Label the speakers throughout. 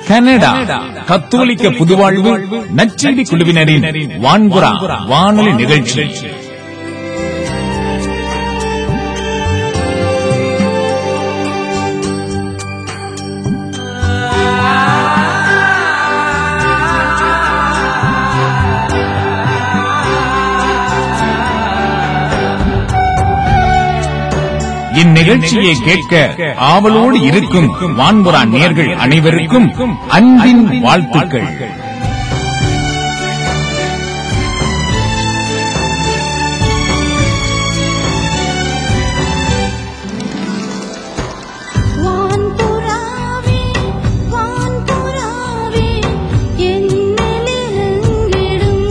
Speaker 1: Canada கத்தோலிக்க புதுவாழ்வு நச்செடி குழுவினரின் வான்புறா வானொலி நிகழ்ச்சி இந்நிகழ்ச்சியை கேட்க ஆவலோடு இருக்கும் வான்புறா நேர்கள் அனைவருக்கும் அன்பின் வாழ்த்துக்கள்
Speaker 2: வான்புறாவே வான்புறாவே என்னிலிருங்கிடும்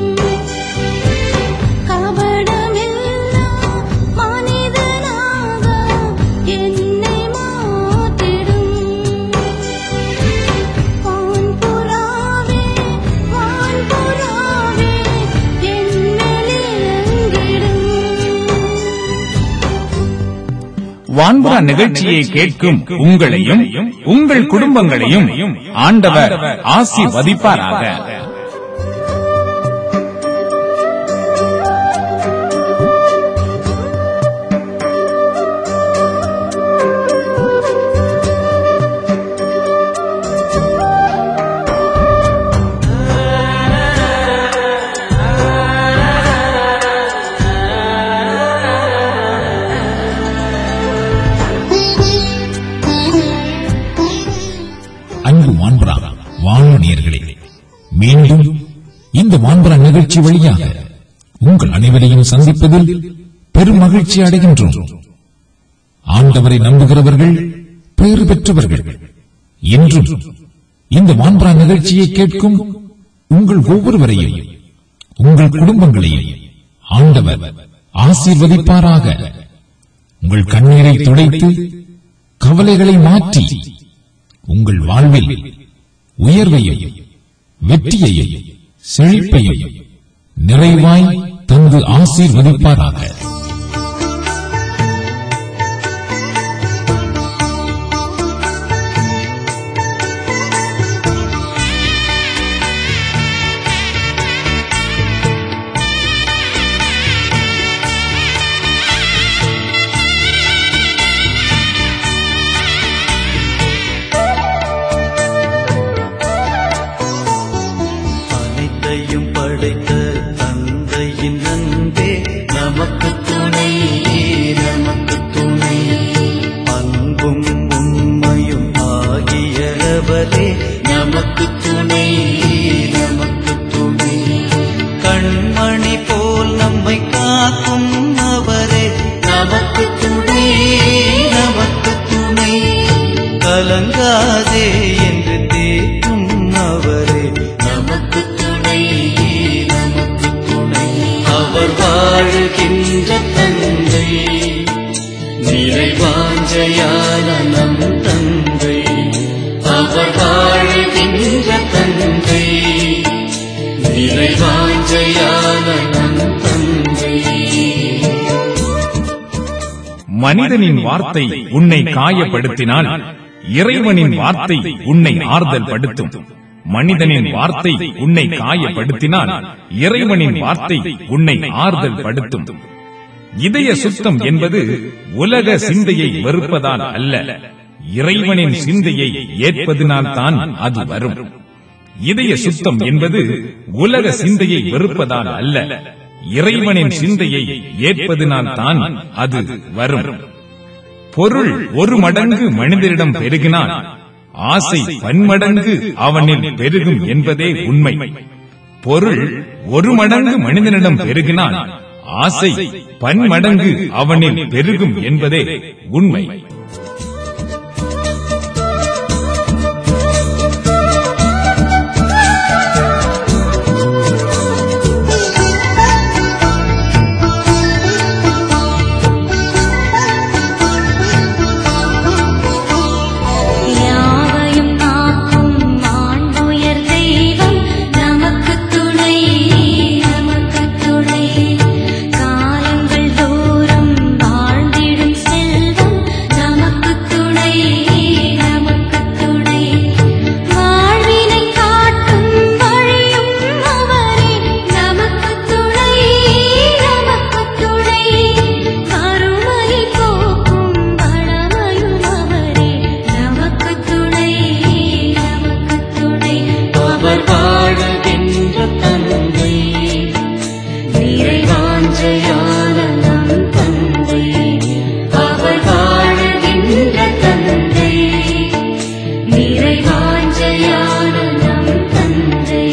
Speaker 2: கபடமில்லா மனிதனாக என்னை மாற்றிடும் வான்புறாவே வான்புறாவே என்னிலிருங்கிடும்
Speaker 1: வான்புறா நிகழ்ச்சியை கேட்கும் உங்களையும் உங்கள் குடும்பங்களையும் ஆண்டவர் ஆசீர்வதிப்பாராக
Speaker 3: அன்பு மாண்பரா வானொலியர்களே மீண்டும் இந்த மாண்பரா நிகழ்ச்சி வழியாக உங்கள் அனைவரையும் சந்திப்பதில் பெரும் மகிழ்ச்சி அடைகின்றோம் ஆண்டவரை நம்புகிறவர்கள் பேறு பெற்றவர்கள் என்றும் இந்த மாண்பரா நிகழ்ச்சியை கேட்கும் உங்கள் ஒவ்வொருவரையும் உங்கள் குடும்பங்களையும் ஆண்டவர் ஆசீர்வதிப்பாராக உங்கள் கண்ணீரை துடைத்து கவலைகளை மாற்றி உங்கள் வாழ்வில் உயர்வையும் வெற்றியையும் செழிப்பையும் நிறைவாய் தந்து ஆசீர்வதிப்பாராக
Speaker 4: அனைத்தையும் படைத்த தந்தையின் அன்பே நமக்கு துணை நமக்கு துணை அன்பும் உண்மையும் ஆகியவரே நமக்கு துணை நமக்கு துணை கண்மணி போல் நம்மை காக்கும் அவரே நமக்கு துணை நமக்கு துணை கலங்காதே என்று தேற்றும் அவரே நமக்கு துணை நமக்கு துணை அவர் வாழுகின்ற தந்தை நிறைவாஞ்சையான நம் தந்தை அவர் வாழுகின்ற தந்தை நிறைவாஞ்சையான நம் தந்தை
Speaker 1: மனிதனின் வார்த்தை உன்னை காயப்படுத்தினால் இறைவனின் வார்த்தை உன்னை ஆறுதல் படுத்தும் மனிதனின் வார்த்தை உன்னை காயப்படுத்தினால் இறைவனின் வார்த்தை உன்னை ஆறுதல் படுத்தும் இதய சுத்தம் என்பது உலக சிந்தையை வெறுப்பதால் அல்ல இறைவனின் சிந்தையை ஏற்பதினால் தான் அது வரும் இதய சுத்தம் என்பது உலக சிந்தையை வெறுப்பதால் அல்ல இறைவனின் சிந்தையை ஏற்பதினால் தான் அது வரும் பொருள் ஒரு மடங்கு மனிதரிடம் பெருகினால் ஆசை பன்மடங்கு அவனில் பெருகும் என்பதே உண்மை பொருள் ஒரு மடங்கு மனிதனிடம் பெருகினால் ஆசை பன்மடங்கு அவனில் பெருகும் என்பதே உண்மை
Speaker 2: யாவையும் காக்கும் மாண்புயர் தெய்வம் நமக்கு துணை நமக்கு துணை காலங்கள் தோறும் வாழ்ந்திடும் செல்வம்
Speaker 4: வாஞ்சையான நம் தந்தை அவர் வாழுகின்ற தந்தை
Speaker 2: நிறைவாஞ்சையான நம் தந்தை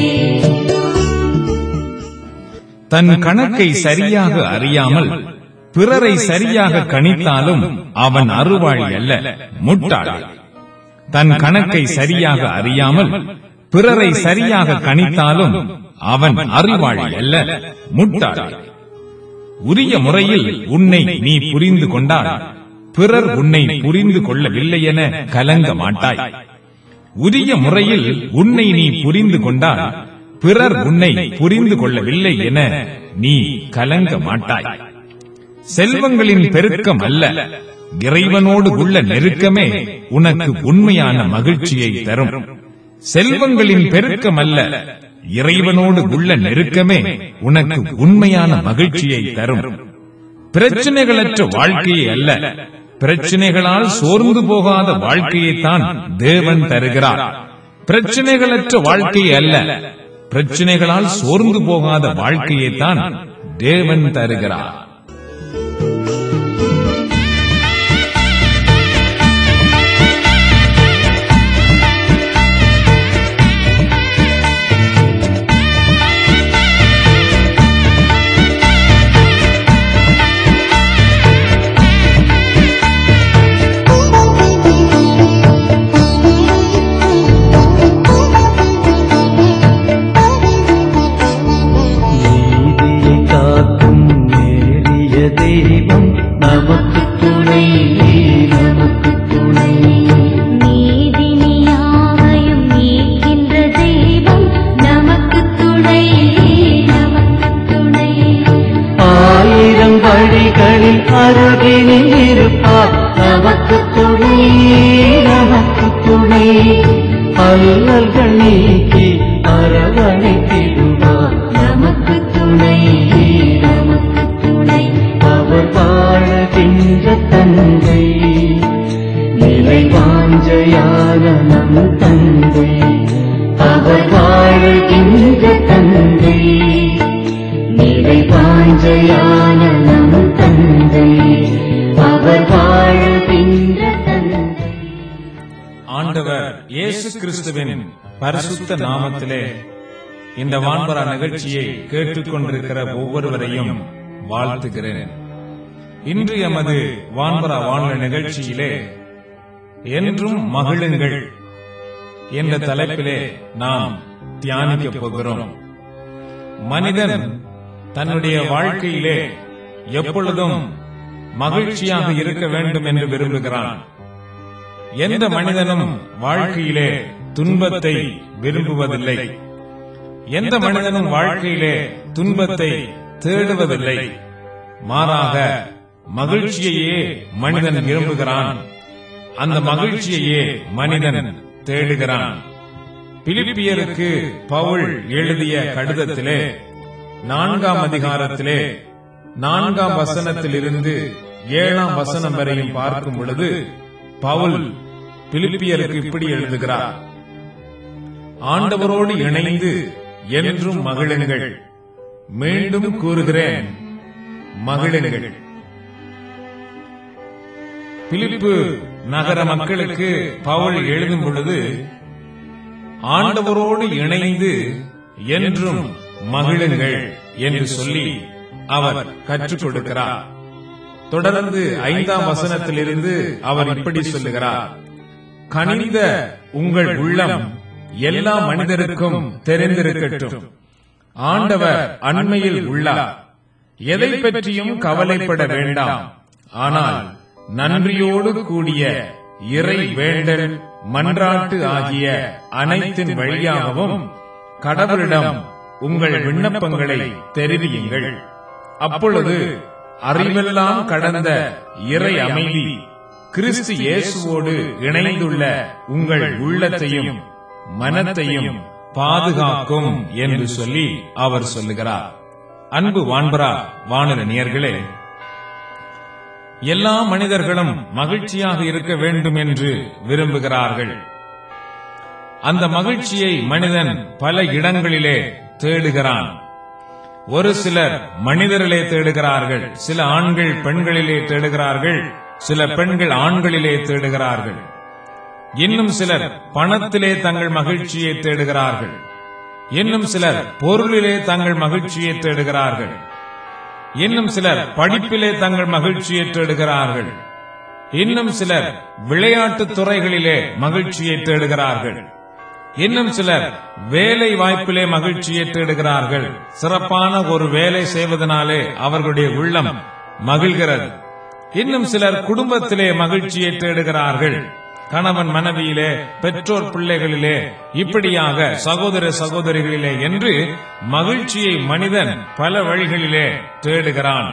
Speaker 1: தன் கணக்கை சரியாக அறியாமல் பிறரை சரியாக கணித்தாலும் அவன் அருவாளி அல்ல முட்டாள் தன் கணக்கை சரியாக அறியாமல் பிறரை சரியாக கணித்தாலும் அவன் அறிவாளி அல்ல முட்டாள் உரிய முறையில் உன்னை நீ புரிந்து கொண்டால் பிறர் உன்னை புரிந்து கொள்ளவில்லை என கலங்க மாட்டாய் உரிய முறையில் உன்னை நீ புரிந்து கொண்டால் பிறர் உன்னை புரிந்து கொள்ளவில்லை என நீ கலங்க மாட்டாய் செல்வங்களின் பெருக்கம் அல்ல இறைவனோடு உள்ள நெருக்கமே உனக்கு உண்மையான மகிழ்ச்சியை தரும் செல்வங்களின் பெருக்கம் அல்ல இறைவனோடு உள்ள நெருக்கமே உனக்கு உண்மையான மகிழ்ச்சியை தரும் பிரச்சனைகளற்ற வாழ்க்கையை அல்ல பிரச்சனைகளால் சோர்ந்து போகாத வாழ்க்கையைத்தான் தேவன் தருகிறார் பிரச்சனைகளற்ற வாழ்க்கை அல்ல பிரச்சனைகளால் சோர்ந்து போகாத வாழ்க்கையைத்தான் தேவன் தருகிறார்
Speaker 4: நீதியை காக்கும் நேரிய தெய்வம் நமக்கு துணை நமக்கு துணை
Speaker 2: நீதினியாவையும் நீக்கின்ற தெய்வம் நமக்கு துணை நமக்கு துணை
Speaker 4: ஆயிரம் வழிகளில் அருகினில் இருப்பார் நமக்கு துணை நமக்கு துணை அல்லல்கள் நீக்கி அரவணைத்திடுவார் நமக்கு துணை நமக்கு துணை அவர் வாழுகின்ற தந்தை நிலை வாஞ்சையான நம் தந்தை அவர் வாழுகின்ற தந்தை நிலை வாஞ்சையான நம் தந்தை அவர் வாழுகின்ற தந்தை
Speaker 1: ஆண்டவர் இயேசு கிறிஸ்துவின் பரிசுத்த நாமத்திலே இந்த வான்பரா நிகழ்ச்சியை கேட்டுக்கொண்டிருக்கிற ஒவ்வொருவரையும் வாழ்த்துகிறேன் இன்று எமது வான்பரா வானொலி நிகழ்ச்சியிலே என்றும் மகிழுங்கள் என்ற தலைப்பிலே நாம் தியானிக்கப் போகிறோம் மனிதன் தன்னுடைய வாழ்க்கையிலே எப்பொழுதும் மகிழ்ச்சியாக இருக்க வேண்டும் என்று விரும்புகிறான் எந்த மனிதனும் வாழ்க்கையிலே துன்பத்தை விரும்புவதில்லை எந்த மனிதனும் வாழ்க்கையிலே துன்பத்தை தேடுவதில்லை மாறாக மகிழ்ச்சியையே மனிதன் விரும்புகிறான் அந்த மகிழ்ச்சியையே மனிதன் தேடுகிறான் பிலிப்பியருக்கு பவுல் எழுதிய கடிதத்திலே நான்காம் அதிகாரத்திலே நான்காம் வசனத்திலிருந்து ஏழாம் வசனம் வரையும் பார்க்கும் பொழுது பவுல் பிலிப்பியருக்கு இப்படி எழுதுகிறார் ஆண்டவரோடு இணைந்து என்றும் மகிழுங்கள் மீண்டும் கூறுகிறேன் மகிழுங்கள் பிலிப்பு நகர மக்களுக்கு பவுல் எழுதும் பொழுது ஆண்டவரோடு இணைந்து என்றும் மகிழுங்கள் என்று சொல்லி அவர் கற்றுக் கொடுக்கிறார் தொடர்ந்து ஐந்தாம் வசனத்திலிருந்து அவர் இப்படி சொல்லுகிறார் கனிந்த உங்கள் உள்ளம் எல்லா மனிதருக்கும் தெரிந்திருக்கட்டும் ஆண்டவர் அண்மையில் உள்ளார் எதை பற்றியும் கவலைப்பட வேண்டாம் ஆனால் நன்றியோடு கூடிய இறை வேண்டல் மன்றாட்டு ஆகிய அனைத்தின் வழியாகவும் கடவுளிடம் உங்கள் விண்ணப்பங்களை தெரிவியுங்கள் அப்பொழுது அறிவெல்லாம் கடந்த இறை அமைதி கிறிஸ்து இயேசுவோடு இணைந்துள்ள உங்கள் உள்ளத்தையும் மனத்தையும் பாதுகாக்கும் என்று சொல்லி அவர் சொல்லுகிறார் அன்பு வான்பரா வானர நேயர்களே எல்லா மனிதர்களும் மகிழ்ச்சியாக இருக்க வேண்டும் என்று விரும்புகிறார்கள் அந்த மகிழ்ச்சியை மனிதன் பல இடங்களிலே தேடுகிறான் ஒரு சிலர் மனிதரிலே தேடுகிறார்கள் சில ஆண்கள் பெண்களிலே தேடுகிறார்கள் சில பெண்கள் ஆண்களிலே தேடுகிறார்கள் இன்னும் சிலர் பணத்திலே தங்கள் மகிழ்ச்சியை தேடுகிறார்கள் இன்னும் சிலர் பொருளிலே தங்கள் மகிழ்ச்சியை தேடுகிறார்கள் இன்னும் சிலர் படிப்பிலே தங்கள் மகிழ்ச்சியை தேடுகிறார்கள் இன்னும் சிலர் விளையாட்டுத் துறைகளிலே மகிழ்ச்சியை தேடுகிறார்கள் இன்னும் சிலர் வேலை வாய்ப்பிலே மகிழ்ச்சியை தேடுகிறார்கள் சிறப்பான ஒரு வேலை செய்வதனாலே அவர்களுடைய உள்ளம் மகிழ்கிறது இன்னும் சிலர் குடும்பத்திலே மகிழ்ச்சியை தேடுகிறார்கள் கணவன் மனைவியிலே பெற்றோர் பிள்ளைகளிலே இப்படியாக சகோதர சகோதரிகளிலே என்று மகிழ்ச்சியை மனிதன் பல வழிகளிலே தேடுகிறான்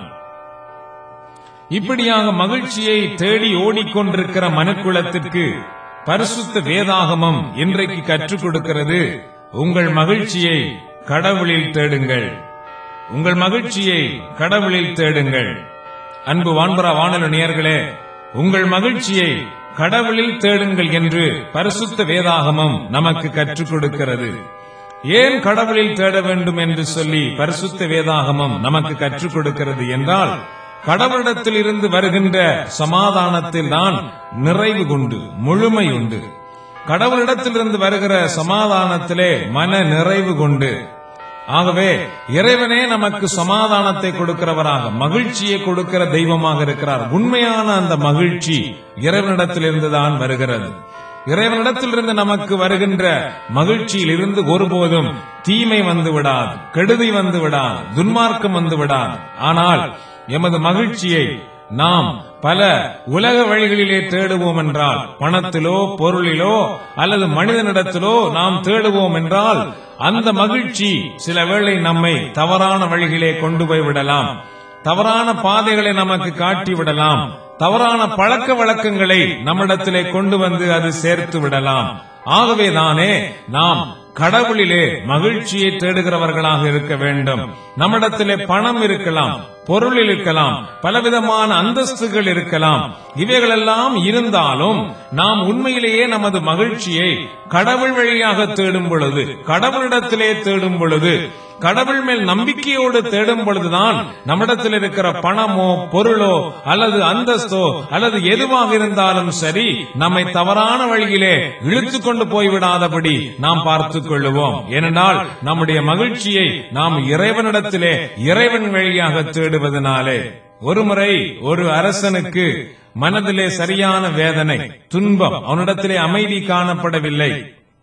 Speaker 1: இப்படியாக மகிழ்ச்சியை தேடி ஓடிக்கொண்டிருக்கிற மனுக்குலத்திற்கு பரிசுத்த வேதாகமம் இன்றைக்கு கற்றுக் கொடுக்கிறது உங்கள் மகிழ்ச்சியை கடவுளில் தேடுங்கள் உங்கள் மகிழ்ச்சியை கடவுளில் தேடுங்கள் அன்பு வான்பரா வானொலி நேயர்களே உங்கள் மகிழ்ச்சியை கடவுளில் தேடுங்கள் என்று பரிசுத்த வேதாகமம் நமக்கு கற்றுக் கொடுக்கிறது ஏன் கடவுளில் தேட வேண்டும் என்று சொல்லி பரிசுத்த வேதாகமம் நமக்கு கற்றுக் கொடுக்கிறது என்றால் கடவுளிடத்தில் இருந்து வருகின்ற சமாதானத்தில் தான் நிறைவு கொண்டு முழுமை உண்டு கடவுளிடத்திலிருந்து வருகிற சமாதானத்திலே மன நிறைவு கொண்டு ஆகவே இறைவனே நமக்கு சமாதானத்தை கொடுக்கிறவராக மகிழ்ச்சியை கொடுக்கிற தெய்வமாக இருக்கிறார் உண்மையான அந்த மகிழ்ச்சி இறைவனிடத்திலிருந்து தான் வருகிறது இறைவனிடத்திலிருந்து நமக்கு வருகின்ற மகிழ்ச்சியில் இருந்து ஒருபோதும் தீமை வந்து விடாது கெடுதி வந்து விடாது துன்மார்க்கம் வந்து விடாது ஆனால் எமது மகிழ்ச்சியை நாம் பல உலக வழிகளிலே தேடுவோம் என்றால் பணத்திலோ பொருளிலோ அல்லது மனிதனிடத்திலோ நாம் தேடுவோம் என்றால் அந்த மகிழ்ச்சி சில வேளை நம்மை தவறான வழிகளே கொண்டு போய் விடலாம் தவறான பாதைகளை நமக்கு காட்டி விடலாம் தவறான பழக்க வழக்கங்களை நம்மிடத்திலே கொண்டு வந்து அது சேர்த்து விடலாம் ஆகவேதானே நாம் கடவுளிலே மகிழ்ச்சியை தேடுகிறவர்களாக இருக்க வேண்டும் நம்மிடத்திலே பணம் இருக்கலாம் பொருள் இருக்கலாம் பலவிதமான அந்தஸ்துகள் இருக்கலாம் இவைகளெல்லாம் இருந்தாலும் நாம் உண்மையிலேயே நமது மகிழ்ச்சியை கடவுள் வழியாக தேடும் பொழுது கடவுளிடத்திலே தேடும் பொழுது கடவுள் மேல் நம்பிக்கையோடு தேடும் பொழுதுதான் நம்மிடத்தில் இருக்கிற பணமோ பொருளோ அல்லது அந்தஸ்தோ அல்லது எதுவாக இருந்தாலும் சரி நம்மை தவறான வழியிலே இழுத்து கொண்டு போய்விடாதபடி நாம் பார்த்துக் கொள்ளுவோம் ஏனென்றால் நம்முடைய மகிழ்ச்சியை நாம் இறைவனிடத்திலே இறைவன் வழியாக தேடுவதனாலே ஒருமுறை ஒரு அரசனுக்கு மனதிலே சரியான வேதனை துன்பம் அவனிடத்திலே அமைதி காணப்படவில்லை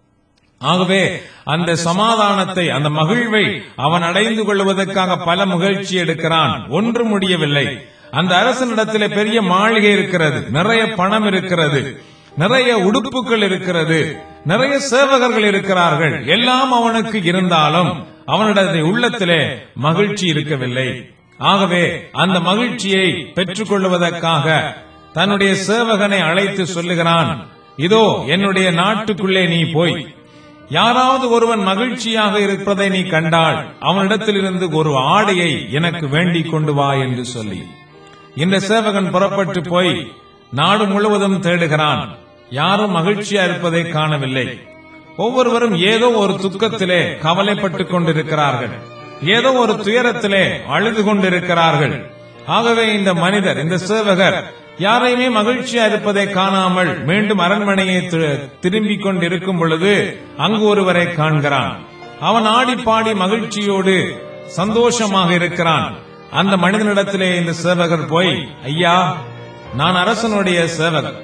Speaker 1: ஆகவே அந்த சமாதானத்தை அந்த மகிழ்வை அவன் அடைந்து கொள்வதற்காக பல முயற்சி எடுக்கிறான் ஒன்று முடியவில்லை அந்த அரசனிடத்திலே பெரிய மாளிகை இருக்கிறது நிறைய பணம் இருக்கிறது நிறைய உடுப்புகள் இருக்கிறது நிறைய சேவகர்கள் இருக்கிறார்கள் எல்லாம் அவனுக்கு இருந்தாலும் அவனிடத்தை உள்ளத்திலே மகிழ்ச்சி இருக்கவில்லை ஆகவே அந்த மகிழ்ச்சியை பெற்றுக் கொள்வதற்காக தன்னுடைய சேவகனை அழைத்து சொல்லுகிறான் இதோ என்னுடைய நாட்டுக்குள்ளே நீ போய் யாராவது ஒருவன் மகிழ்ச்சியாக இருப்பதை நீ கண்டால் அவனிடத்திலிருந்து ஒரு ஆடையை எனக்கு வேண்டிக் கொண்டு வா என்று சொல்லி இந்த சேவகன் புறப்பட்டு போய் நாடு முழுவதும் தேடுகிறான் யாரும் மகிழ்ச்சியா இருப்பதை காணவில்லை ஒவ்வொருவரும் ஏதோ ஒரு துக்கத்திலே கவலைப்பட்டுக் கொண்டிருக்கிறார்கள் ஏதோ ஒரு துயரத்திலே அழுது கொண்டிருக்கிறார்கள் ஆகவே இந்த மனிதர் இந்த சேவகர் யாரையுமே மகிழ்ச்சியா இருப்பதை காணாமல் மீண்டும் அரண்மனையை தி- திரும்பிக் கொண்டிருக்கும் பொழுது அங்கு ஒருவரை காண்கிறான் அவன் ஆடி பாடி மகிழ்ச்சியோடு சந்தோஷமாக இருக்கிறான் அந்த மனிதனிடத்திலே இந்த சேவகர் போய் ஐயா நான் அரசனுடைய சேவகர்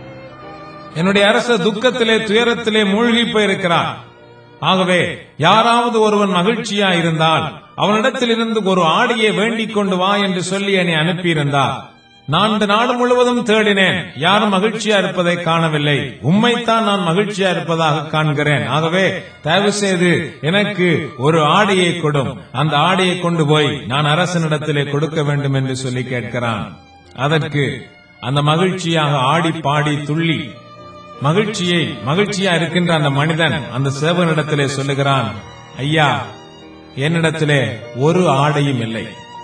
Speaker 1: என்னுடைய அரச துக்கத்திலே துயரத்திலே மூழ்கி போயிருக்கிறார் ஆகவே யாராவது ஒருவன் மகிழ்ச்சியா இருந்தால் அவனிடத்தில் இருந்து ஒரு ஆடியை வேண்டிக் கொண்டு வா என்று சொல்லி என்னை அனுப்பியிருந்தார் நான் இந்த நாடு முழுவதும் தேடினேன் யாரும் மகிழ்ச்சியா இருப்பதை காணவில்லை உம்மைத்தான் நான் மகிழ்ச்சியா இருப்பதாக காண்கிறேன் ஆகவே தயவு செய்து எனக்கு ஒரு ஆடையை கொடும் அந்த ஆடையை கொண்டு போய் நான் அரசனிடத்திலே கொடுக்க வேண்டும் என்று சொல்லி கேட்கிறான் அதற்கு அந்த மகிழ்ச்சியாக ஆடி பாடி துள்ளி மகிழ்ச்சியை மகிழ்ச்சியா இருக்கின்ற அந்த மனிதன் அந்த சேவனிடத்திலே சொல்லுகிறான் ஐயா என்னிடத்திலே ஒரு ஆடையும் இல்லை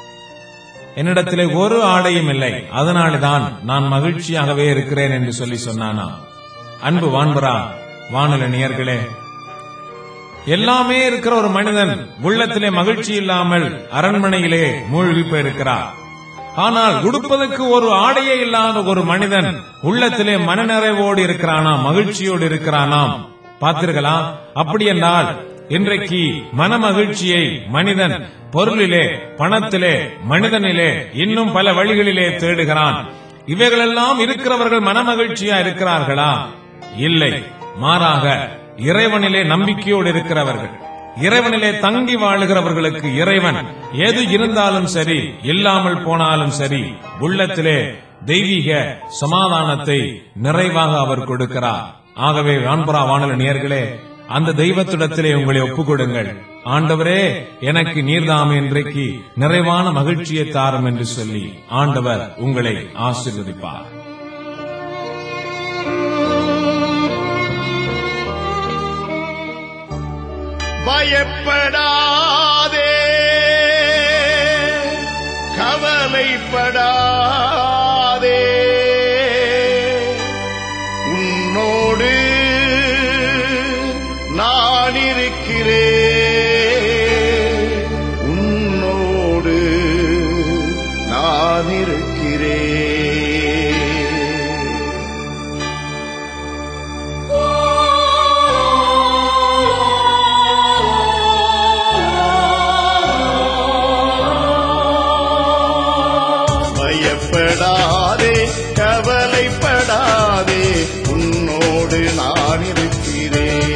Speaker 1: என்னிடத்திலே ஒரு ஆடையும் இல்லை அதனால்தான் நான் மகிழ்ச்சியாகவே இருக்கிறேன் என்று சொல்லி சொன்னானா அன்பு வான்பரா வானொலி நேயர்களே எல்லாமே இருக்கிற ஒரு மனிதன் உள்ளத்திலே மகிழ்ச்சி இல்லாமல் அரண்மனையிலே மூழ்கி போயிருக்கிறார் ஆனால் உடுப்பதற்கு ஒரு ஆடையே இல்லாத ஒரு மனிதன் உள்ளத்திலே மனநிறைவோடு இருக்கிறானாம் மகிழ்ச்சியோடு இருக்கிறானாம் பார்த்தீர்களா அப்படி என்றால் இன்றைக்கு மன மகிழ்ச்சியை மனிதன் பொருளிலே பணத்திலே மனிதனிலே இன்னும் பல வழிகளிலே தேடுகிறான் இவைகளெல்லாம் இருக்கிறவர்கள் மனமகிழ்ச்சியா இருக்கிறார்களா இல்லை மாறாக இறைவனிலே நம்பிக்கையோடு இருக்கிறவர்கள் இறைவனிலே தங்கி வாழுகிறவர்களுக்கு இறைவன் எது இருந்தாலும் சரி இல்லாமல் போனாலும் சரி உள்ளத்திலே தெய்வீக சமாதானத்தை நிறைவாக அவர் கொடுக்கிறார் ஆகவே வான்புறா வானல நேர்களே அந்த தெய்வத்திடத்திலே உங்களை ஒப்புக் கொடுங்கள் ஆண்டவரே எனக்கு நீர்தாம் இன்றைக்கு நிறைவான மகிழ்ச்சியை தாரும் என்று சொல்லி ஆண்டவர் உங்களை ஆசீர்வதிப்பார்
Speaker 5: பயப்படாதே கவலைப்படாதே உன்னோடு நான் இருக்கிறேன் உன்னோடு நான் இருக்கிறேன் பயப்படாதே கவலைப்படாதே உன்னோடு நான் இருக்கிறேன்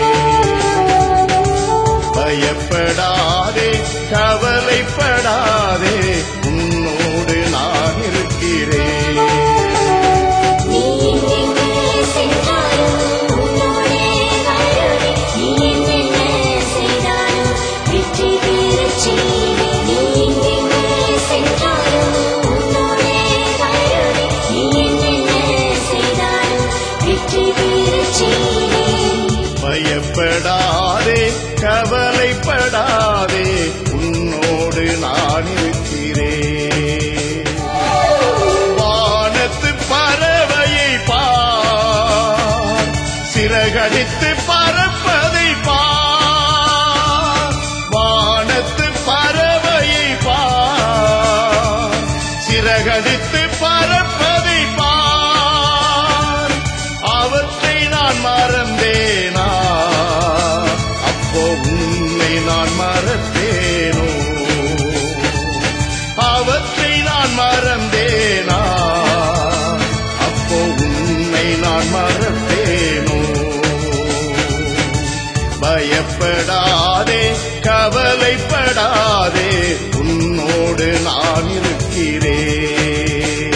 Speaker 5: பயப்படாதே கவலைப்படாதே உன்னோடு நான் இருக்கிறேன்
Speaker 2: நீ எங்கெங்கே சென்றாலும் உன்னோடே வருவேன். நீ என்னென்ன செய்தாலும் வெற்றி பெறச் செய்வேன். நீ எங்கெங்கே சென்றாலும் உன்னோடே வருவேன். நீ என்னென்ன செய்தாலும் வெற்றி பெறச் செய்வேன்.
Speaker 5: பயப்படாதே கவலைப்படாதே உன்னோடு நான் இருக்கிறேன் வானத்து பறவையை பார் சிறகடித்து பறப்பதை பார் வானத்து பறவையை பார் சிறகடித்து பறப்பதை பார் அவற்றை நான் மறந்தேனா அப்போ உன்னை நான் மறந்தேனோ அவற்றை நான் மறந்தேனா அப்போ உன்னை நான் மறந்தேனோ பயப்படாதே கவலைப்படாதே உன்னோடு நான் இருக்கிறேன்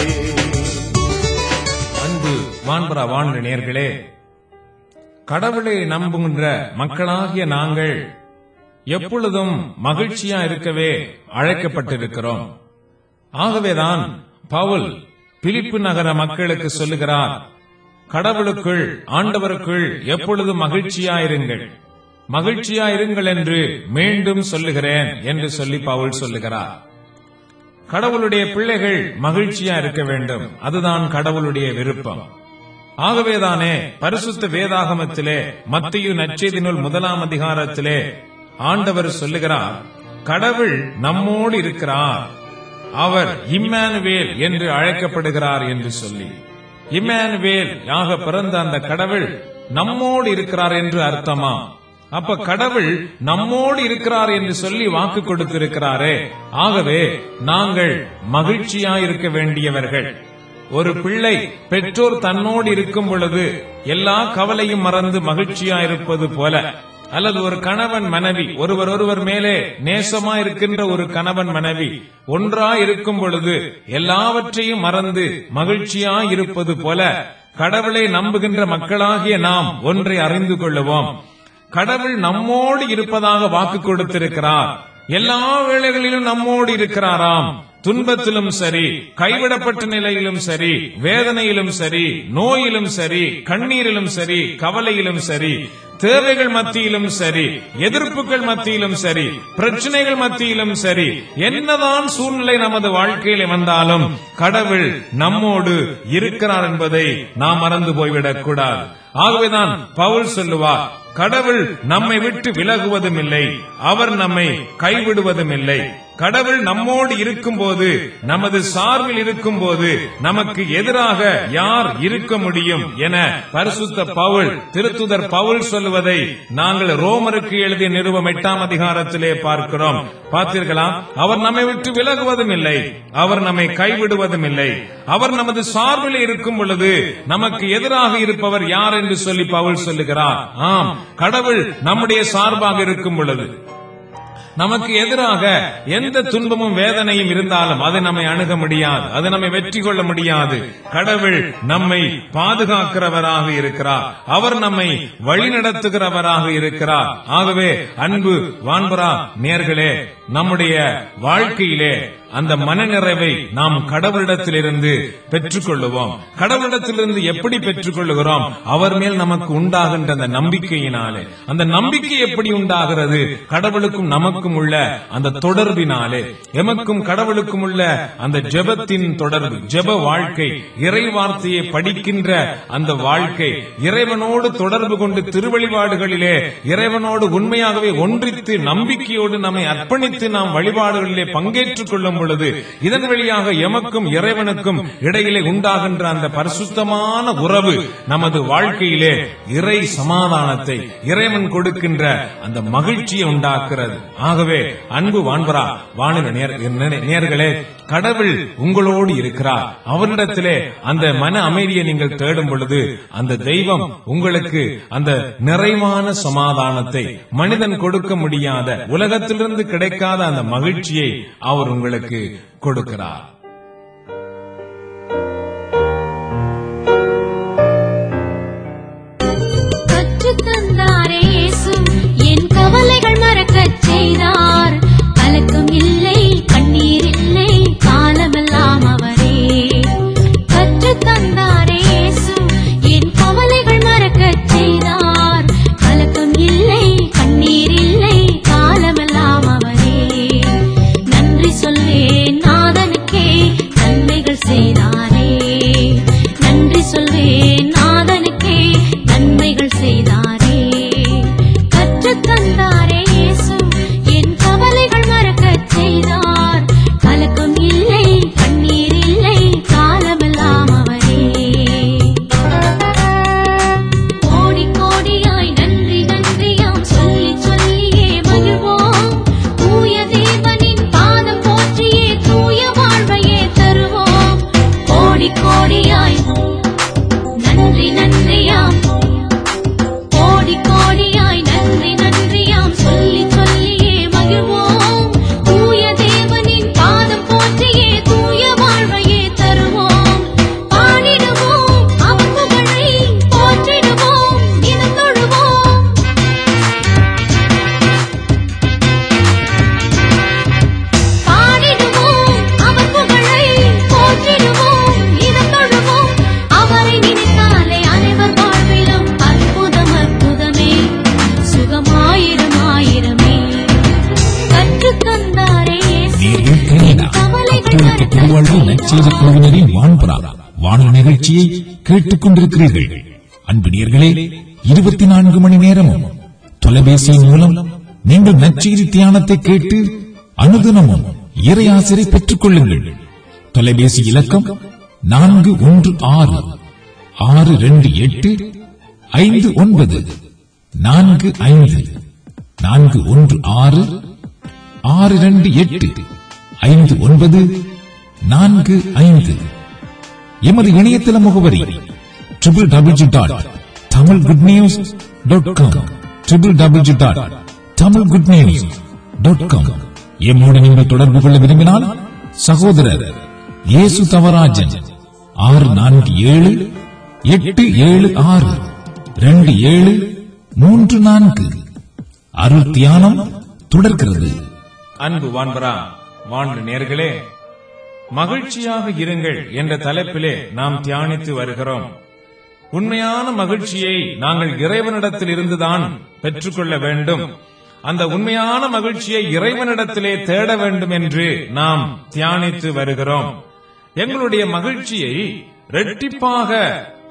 Speaker 1: அன்பு வான்பரா வானொலி நேர்களே கடவுளை நம்புகின்ற மக்களாகிய நாங்கள் எப்பொழுதும் மகிழ்ச்சியா இருக்கவே அழைக்கப்பட்டிருக்கிறோம் ஆகவேதான் பவுல் பிலிப்பு நகர மக்களுக்கு சொல்லுகிறார் கடவுளுக்குள் ஆண்டவருக்குள் எப்பொழுதும் மகிழ்ச்சியாயிருங்கள் மகிழ்ச்சியாயிருங்கள் என்று மீண்டும் சொல்லுகிறேன் என்று சொல்லி பவுல் சொல்லுகிறார் கடவுளுடைய பிள்ளைகள் மகிழ்ச்சியா இருக்க வேண்டும் அதுதான் கடவுளுடைய விருப்பம் ஆகவேதானே பரிசுத்த வேதாகமத்திலே மத்திய நற்செய்தி நூல் முதலாம் அதிகாரத்திலே ஆண்டவர் சொல்லுகிறார் கடவுள் நம்மோடு இருக்கிறார் அவர் இம்மானுவேல் என்று அழைக்கப்படுகிறார் என்று சொல்லி இம்மானுவேல் யாக பிறந்த அந்த கடவுள் நம்மோடு இருக்கிறார் என்று அர்த்தமா அப்ப கடவுள் நம்மோடு இருக்கிறார் என்று சொல்லி வாக்கு கொடுத்திருக்கிறாரே ஆகவே நாங்கள் மகிழ்ச்சியா இருக்க வேண்டியவர்கள் ஒரு பிள்ளை பெற்றோர் தன்னோடு இருக்கும் பொழுது எல்லா கவலையும் மறந்து மகிழ்ச்சியா இருப்பது போல அல்லது ஒரு கணவன் மனைவி ஒருவர் ஒருவர் மேலே நேசமா இருக்கின்ற ஒரு கணவன் மனைவி ஒன்றா இருக்கும் பொழுது எல்லாவற்றையும் மறந்து மகிழ்ச்சியா இருப்பது போல கடவுளை நம்புகின்ற மக்களாகிய நாம் ஒன்றை அறிந்து கொள்ளுவோம் கடவுள் நம்மோடு இருப்பதாக வாக்கு கொடுத்திருக்கிறார் எல்லா வேளைகளிலும் நம்மோடு இருக்கிறாராம் துன்பத்திலும் சரி கைவிடப்பட்ட நிலையிலும் சரி வேதனையிலும் சரி நோயிலும் சரி கண்ணீரிலும் சரி கவலையிலும் சரி தேவைகள் மத்தியிலும் சரி எதிர்ப்புகள் மத்தியிலும் சரி பிரச்சனைகள் மத்தியிலும் சரி என்னதான் சூழ்நிலை நமது வாழ்க்கையில் வந்தாலும் கடவுள் நம்மோடு இருக்கிறார் என்பதை நாம் மறந்து போய்விடக் கூடாது ஆகவேதான் பவுல் சொல்லுவார் கடவுள் நம்மை விட்டு விலகுவதும் இல்லை அவர் நம்மை கைவிடுவதும் இல்லை கடவுள் நம்மோடு இருக்கும்போது நமது சார்பில் இருக்கும்போது நமக்கு எதிராக யார் இருக்க முடியும் என பரிசுத்த பவுல் திருத்துதர் பவுல் சொல்லுவதை நாங்கள் ரோமருக்கு எழுதிய நிறுவம் எட்டாம் அதிகாரத்திலே பார்க்கிறோம் பார்த்தீர்களா அவர் நம்மை விட்டு விலகுவதும் இல்லை அவர் நம்மை கைவிடுவதும் இல்லை அவர் நமது சார்பில் இருக்கும் பொழுது நமக்கு எதிராக இருப்பவர் யார் என்று சொல்லி பவுல் சொல்லுகிறார் ஆம் கடவுள் நம்முடைய சார்பாக இருக்கும் பொழுது நமக்கு எதிராக எந்த துன்பமும் வேதனையும் இருந்தாலும் அது நம்மை அணுக முடியாது அது நம்மை வெற்றி கொள்ள முடியாது கடவுள் நம்மை பாதுகாக்கிறவராக இருக்கிறார் அவர் நம்மை வழிநடத்துகிறவராக இருக்கிறார் ஆகவே அன்பு வான்பரா நேர்களே நம்முடைய வாழ்க்கையிலே அந்த மனநிறைவை நாம் கடவுளிடத்திலிருந்து பெற்றுக்கொள்ளுவோம் கடவுளிடத்திலிருந்து எப்படி பெற்றுக்கொள்ளுகிறோம் அவர் மேல் நமக்கு உண்டாகின்ற அந்த நம்பிக்கையினாலே அந்த நம்பிக்கை எப்படி உண்டாகிறது கடவுளுக்கும் நமக்கும் உள்ள அந்த தொடர்பினாலே எமக்கும் கடவுளுக்கும் உள்ள அந்த ஜெபத்தின் தொடர்பு ஜெப வாழ்க்கை இறை வார்த்தையை படிக்கின்ற அந்த வாழ்க்கை இறைவனோடு தொடர்பு கொண்டு திருவழிபாடுகளிலே இறைவனோடு உண்மையாகவே ஒன்றித்து நம்பிக்கையோடு நம்மை அர்ப்பணித்து நாம் வழிபாடுகளிலே பங்கேற்றுக் கொள்ளும் பொழுது இதன் வழியாக எமக்கும் இறைவனுக்கும் இடையிலே உண்டாகின்ற அந்த பரிசுத்தமான உறவு நமது வாழ்க்கையிலே இறை சமாதானத்தை இறைவன் கொடுக்கின்ற அந்த மகிழ்ச்சியை உண்டாக்குறது ஆகவே அன்பு வான்பரா வானில நேர் நே- நேர்களே கடவுள் உங்களோடு இருக்கிறார் அவரிடத்திலே அந்த மன அமைதியை நீங்கள் தேடும் பொழுது அந்த தெய்வம் உங்களுக்கு அந்த நிறைவான சமாதானத்தை மனிதன் கொடுக்க முடியாத உலகத்திலிருந்து கிடைக்காத அந்த மகிழ்ச்சியை அவர் உங்களுக்கு கொடுக்கிறார்
Speaker 2: கற்றுத் தந்தாரே இயேசு என் கவலைகள் மறக்கச் செய்தார் கலக்கம் இல்லை கண்ணீர் இல்லை காலமெல்லாம் அவரே கற்றுத் தந்தாரே இயேசு என் கவலைகள் மறக்கச் செய்தார் கலக்கம் இல்லை கண்ணீர் இல்லை காலமெல்லாம் அவரே நன்றி சொல்வேன் நாதனுக்கே நன்மைகள் செய்தாரே நன்றி சொல்வேன் நாதனுக்கே நன்மைகள் செய்தாரே கற்றுத் தந்தாரே இயேசு என் கவலைகள் மறக்கச் செய்தார் கலக்கம் இல்லை கண்ணீர் இல்லை காலமெல்லாம் அவரே கோடி கோடியாய் நன்றி நன்றியாம் சொல்லி சொல்லியே மகிழ்வோம் தூய தேவனின் பாதம் போற்றியே தூய வாழ்வையே தருவோம் கோடி கோடியாய் நன்றி நன்றியாம் கோடி கோடியாய் நன்றி நன்றியாம் சொல்லி சொல்லியே மகிழ்வோம் தூய தேவனின் பாதம் போற்றியே தூய வாழ்வையே தருவோம் பாடிடுவோம் அவர் புகழை போற்றிடுவோம் தினம் தொழுவோம் பாடிடுவோம் அவர் புகழை போற்றிடுவோம் இதம் தொழுவோம் அவரை நினைத்தாலே அனைவர் வாழ்விலும் அற்புதம் அற்புதமே சுகமாயிரம் ஆயிரமே கற்றுத் தந்தாரே இயேசு.
Speaker 3: நேர்கள் கனடா
Speaker 2: கவலைகள்
Speaker 3: கத்தோலிக்க திருவாழ்வு நற்செய்தி குழுவினரின் வான்புறா வானொலி நிகழ்ச்சியை கேட்டுக் கொண்டிருக்கிறீர்கள் அன்பு நேர்களே இருபத்தி நான்கு மணி நேரமும் தொலைபேசியின் மூலம் நீங்கள் நற்செய்தி தியானத்தை கேட்டு அனுதினமும் இறை ஆசிரை பெற்றுக் கொள்ளுங்கள் தொலைபேசி இலக்கம் நான்கு ஒன்று ஆறு ஆறு ரெண்டு எட்டு ஐந்து ஒன்பது நான்கு ஐந்து நான்கு ஒன்று ஆறு ஆறு ரெண்டு எட்டு ஐந்து ஒன்பது நான்கு ஐந்து எமது இணையதள முகவரி triple W dot Tamil good news dot com triple W dot Tamil good news dot com எம்மோடு நீங்கள் தொடர்பு கொள்ள விரும்பினால் சகோதரர் இயேசு தவராஜன் ஆறு நான்கு ஏழு எட்டு ஏழு ஆறு ரெண்டு ஏழு மூன்று நான்கு அருள் தியானம் தொடர்கிறது
Speaker 1: அன்பு வான்பரா வாண்டு நேர்களே மகிழ்ச்சியாக இருங்கள் என்ற தலைப்பிலே நாம் தியானித்து வருகிறோம் உண்மையான மகிழ்ச்சியை நாங்கள் இறைவனிடத்தில் இருந்துதான் பெற்றுக்கொள்ள வேண்டும் அந்த உண்மையான மகிழ்ச்சியை இறைவனிடத்திலே தேட வேண்டும் என்று நாம் தியானித்து வருகிறோம் எங்களுடைய மகிழ்ச்சியை ரெட்டிப்பாக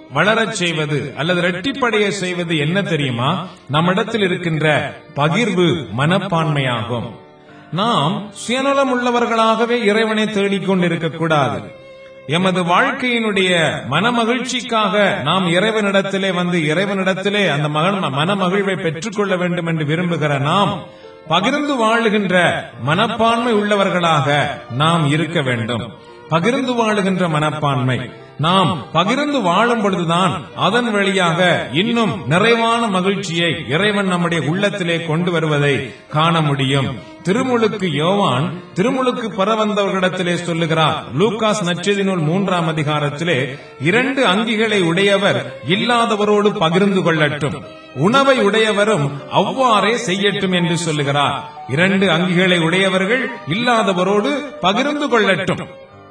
Speaker 1: வளரச் செய்வது அல்லது இரட்டிப்படைய செய்வது என்ன தெரியுமா நம்மிடத்தில் இருக்கின்ற பகிர்வு மனப்பான்மையாகும் நாம் சுயநலம் உள்ளவர்களாகவே இறைவனை தேடிக்கொண்டிருக்க கூடாது எமது வாழ்க்கையினுடைய மனமகிழ்ச்சிக்காக நாம் இறைவனிடத்திலே வந்து இறைவனிடத்திலே அந்த மகன் மனமகிழ்வை பெற்றுக்கொள்ள வேண்டும் என்று விரும்புகிற நாம் பகிர்ந்து வாழுகின்ற மனப்பான்மை உள்ளவர்களாக நாம் இருக்க வேண்டும் பகிர்ந்து வாழுகின்ற மனப்பான்மை நாம் பகிர்ந்து வாழும் பொழுதுதான் அதன் வழியாக இன்னும் நிறைவான மகிழ்ச்சியை இறைவன் நம்முடைய உள்ளத்திலே கொண்டு வருவதை காண முடியும் திருமுழுக்கு யோவான் திருமுழுக்கு பெற வந்தவர்களிடத்திலே சொல்லுகிறார் லூகாஸ் நச்செய்தி நூல் மூன்றாம் அதிகாரத்திலே இரண்டு அங்கிகளை உடையவர் இல்லாதவரோடு பகிர்ந்து கொள்ளட்டும் உணவை உடையவரும் அவ்வாறே செய்யட்டும் என்று சொல்லுகிறார் இரண்டு அங்கிகளை உடையவர்கள் இல்லாதவரோடு பகிர்ந்து கொள்ளட்டும்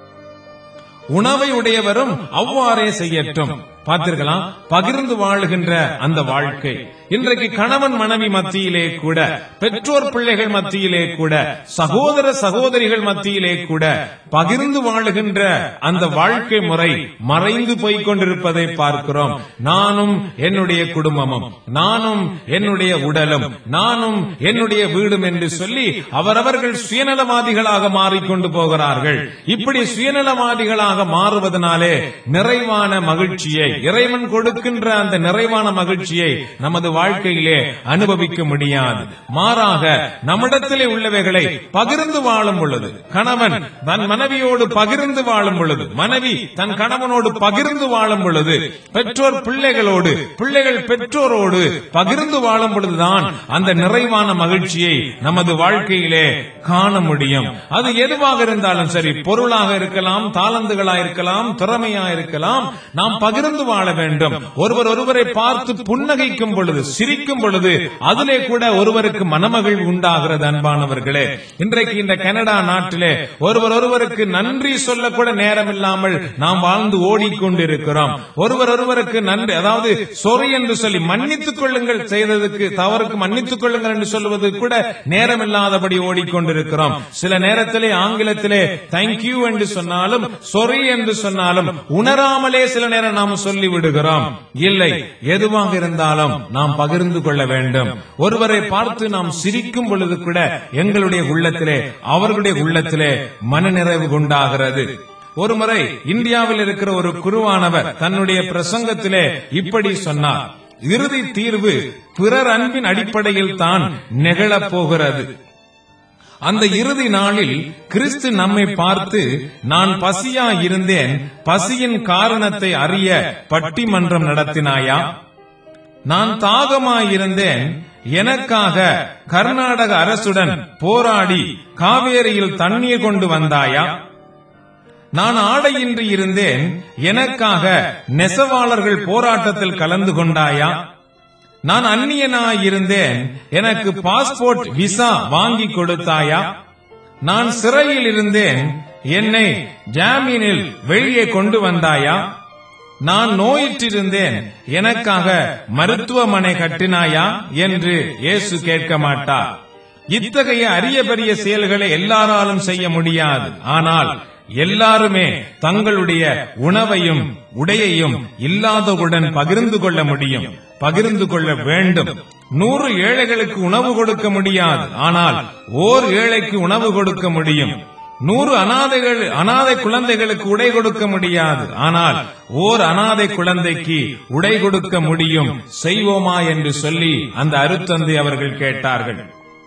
Speaker 1: உணவை உடையவரும் அவ்வாறே செய்யட்டும் பார்த்திருக்கலாம் பகிர்ந்து வாழுகின்ற அந்த வாழ்க்கை இன்றைக்கு கணவன் மனைவி மத்தியிலே கூட பெற்றோர் பிள்ளைகள் மத்தியிலே கூட சகோதர சகோதரிகள் மத்தியிலே கூட பகிர்ந்து வாழுகின்ற அந்த வாழ்க்கை முறை மறைந்து போய்க் கொண்டிருப்பதை பார்க்கிறோம் நானும் என்னுடைய குடும்பமும் நானும் என்னுடைய உடலும் நானும் என்னுடைய வீடும் என்று சொல்லி அவரவர்கள் சுயநலவாதிகளாக மாறிக்கொண்டு போகிறார்கள் இப்படி சுயநலவாதிகளாக மாறுவதனாலே நிறைவான மகிழ்ச்சியை இறைவன் கொடுக்கின்ற அந்த நிறைவான மகிழ்ச்சியை நமது வாழ்க்கையிலே அனுபவிக்க முடியாது மாறாக நம்மிடத்திலே உள்ளவைகளை பகிர்ந்து வாழும் பொழுது கணவன் தன் மனைவியோடு பகிர்ந்து வாழும் பொழுது மனைவி தன் கணவனோடு பகிர்ந்து வாழும் பொழுது பெற்றோர் பிள்ளைகளோடு பிள்ளைகள் பெற்றோரோடு பகிர்ந்து வாழும் பொழுதுதான் அந்த நிறைவான மகிழ்ச்சியை நமது வாழ்க்கையிலே காண முடியும் அது எதுவாக இருந்தாலும் சரி பொருளாக இருக்கலாம் தாளந்துகளா இருக்கலாம் திறமையா இருக்கலாம் நாம் பகிர்ந்து வாழ வேண்டும் ஒருவர் ஒருவரை பார்த்து புன்னகைக்கும் பொழுது சிரிக்கும் பொழுது அதிலே கூட ஒருவருக்கு மனமகிழ்வு உண்டாகிறது அன்பானவர்களே இன்றைக்கு இந்த கனடா நாட்டிலே ஒருவர் ஒருவருக்கு நன்றி சொல்ல கூட நேரம் இல்லாமல் நாம் வாழ்ந்து ஓடிக்கொண்டிருக்கிறோம் ஒருவர் ஒருவருக்கு நன்றி அதாவது சொறி என்று சொல்லி மன்னித்துக் கொள்ளுங்கள் செய்ததுக்கு தவறுக்கு மன்னித்துக் கொள்ளுங்கள் என்று சொல்வது கூட நேரம் இல்லாதபடி ஓடிக்கொண்டிருக்கிறோம் சில நேரத்திலே ஆங்கிலத்திலே தேங்க்யூ என்று சொன்னாலும் சொறி என்று சொன்னாலும் உணராமலே சில நேரம் நாம் சொல்லி விடுகிறோம் இல்லை எதுவாக இருந்தாலும் நாம் பகிர்ந்து கொள்ள வேண்டும் ஒருவரை பார்த்து நாம் சிரிக்கும் பொழுது கூட எங்களுடைய உள்ளத்திலே அவர்களுடைய உள்ளத்திலே மனநிறைவு உண்டாகிறது ஒருமுறை இந்தியாவில் இருக்கிற ஒரு குருவானவர் தன்னுடைய பிரசங்கத்திலே இப்படி சொன்னார் இறுதி தீர்வு பிறர் அன்பின் அடிப்படையில் தான் நிகழப் போகிறது அந்த இறுதி நாளில் கிறிஸ்து நம்மை பார்த்து நான் பசியா இருந்தேன் பசியின் காரணத்தை அறிய பட்டிமன்றம் நடத்தினாயா நான் தாகமாயிருந்தேன் எனக்காக கர்நாடக அரசுடன் போராடி காவேரியில் தண்ணீர் கொண்டு வந்தாயா நான் ஆடையின்றி இருந்தேன் எனக்காக நெசவாளர்கள் போராட்டத்தில் கலந்து கொண்டாயா நான் அந்நியனாயிருந்தேன் எனக்கு பாஸ்போர்ட் விசா வாங்கி கொடுத்தாயா நான் சிறையில் இருந்தேன் என்னை ஜாமீனில் வெளியே கொண்டு வந்தாயா நான் நோயிற்றிருந்தேன் எனக்காக மருத்துவமனை கட்டினாயா என்று இயேசு கேட்க மாட்டார் இத்தகைய அரிய பெரிய செயல்களை எல்லாராலும் செய்ய முடியாது ஆனால் எல்லாருமே தங்களுடைய உணவையும் உடையையும் இல்லாதவுடன் பகிர்ந்து கொள்ள முடியும் பகிர்ந்து கொள்ள வேண்டும் நூறு ஏழைகளுக்கு உணவு கொடுக்க முடியாது ஆனால் ஓர் ஏழைக்கு உணவு கொடுக்க முடியும் நூறு அனாதைகள் அனாதை குழந்தைகளுக்கு உடை கொடுக்க முடியாது ஆனால் ஓர் அனாதை குழந்தைக்கு உடை கொடுக்க முடியும் செய்வோமா என்று சொல்லி அந்த அருத்தந்தை அவர்கள் கேட்டார்கள்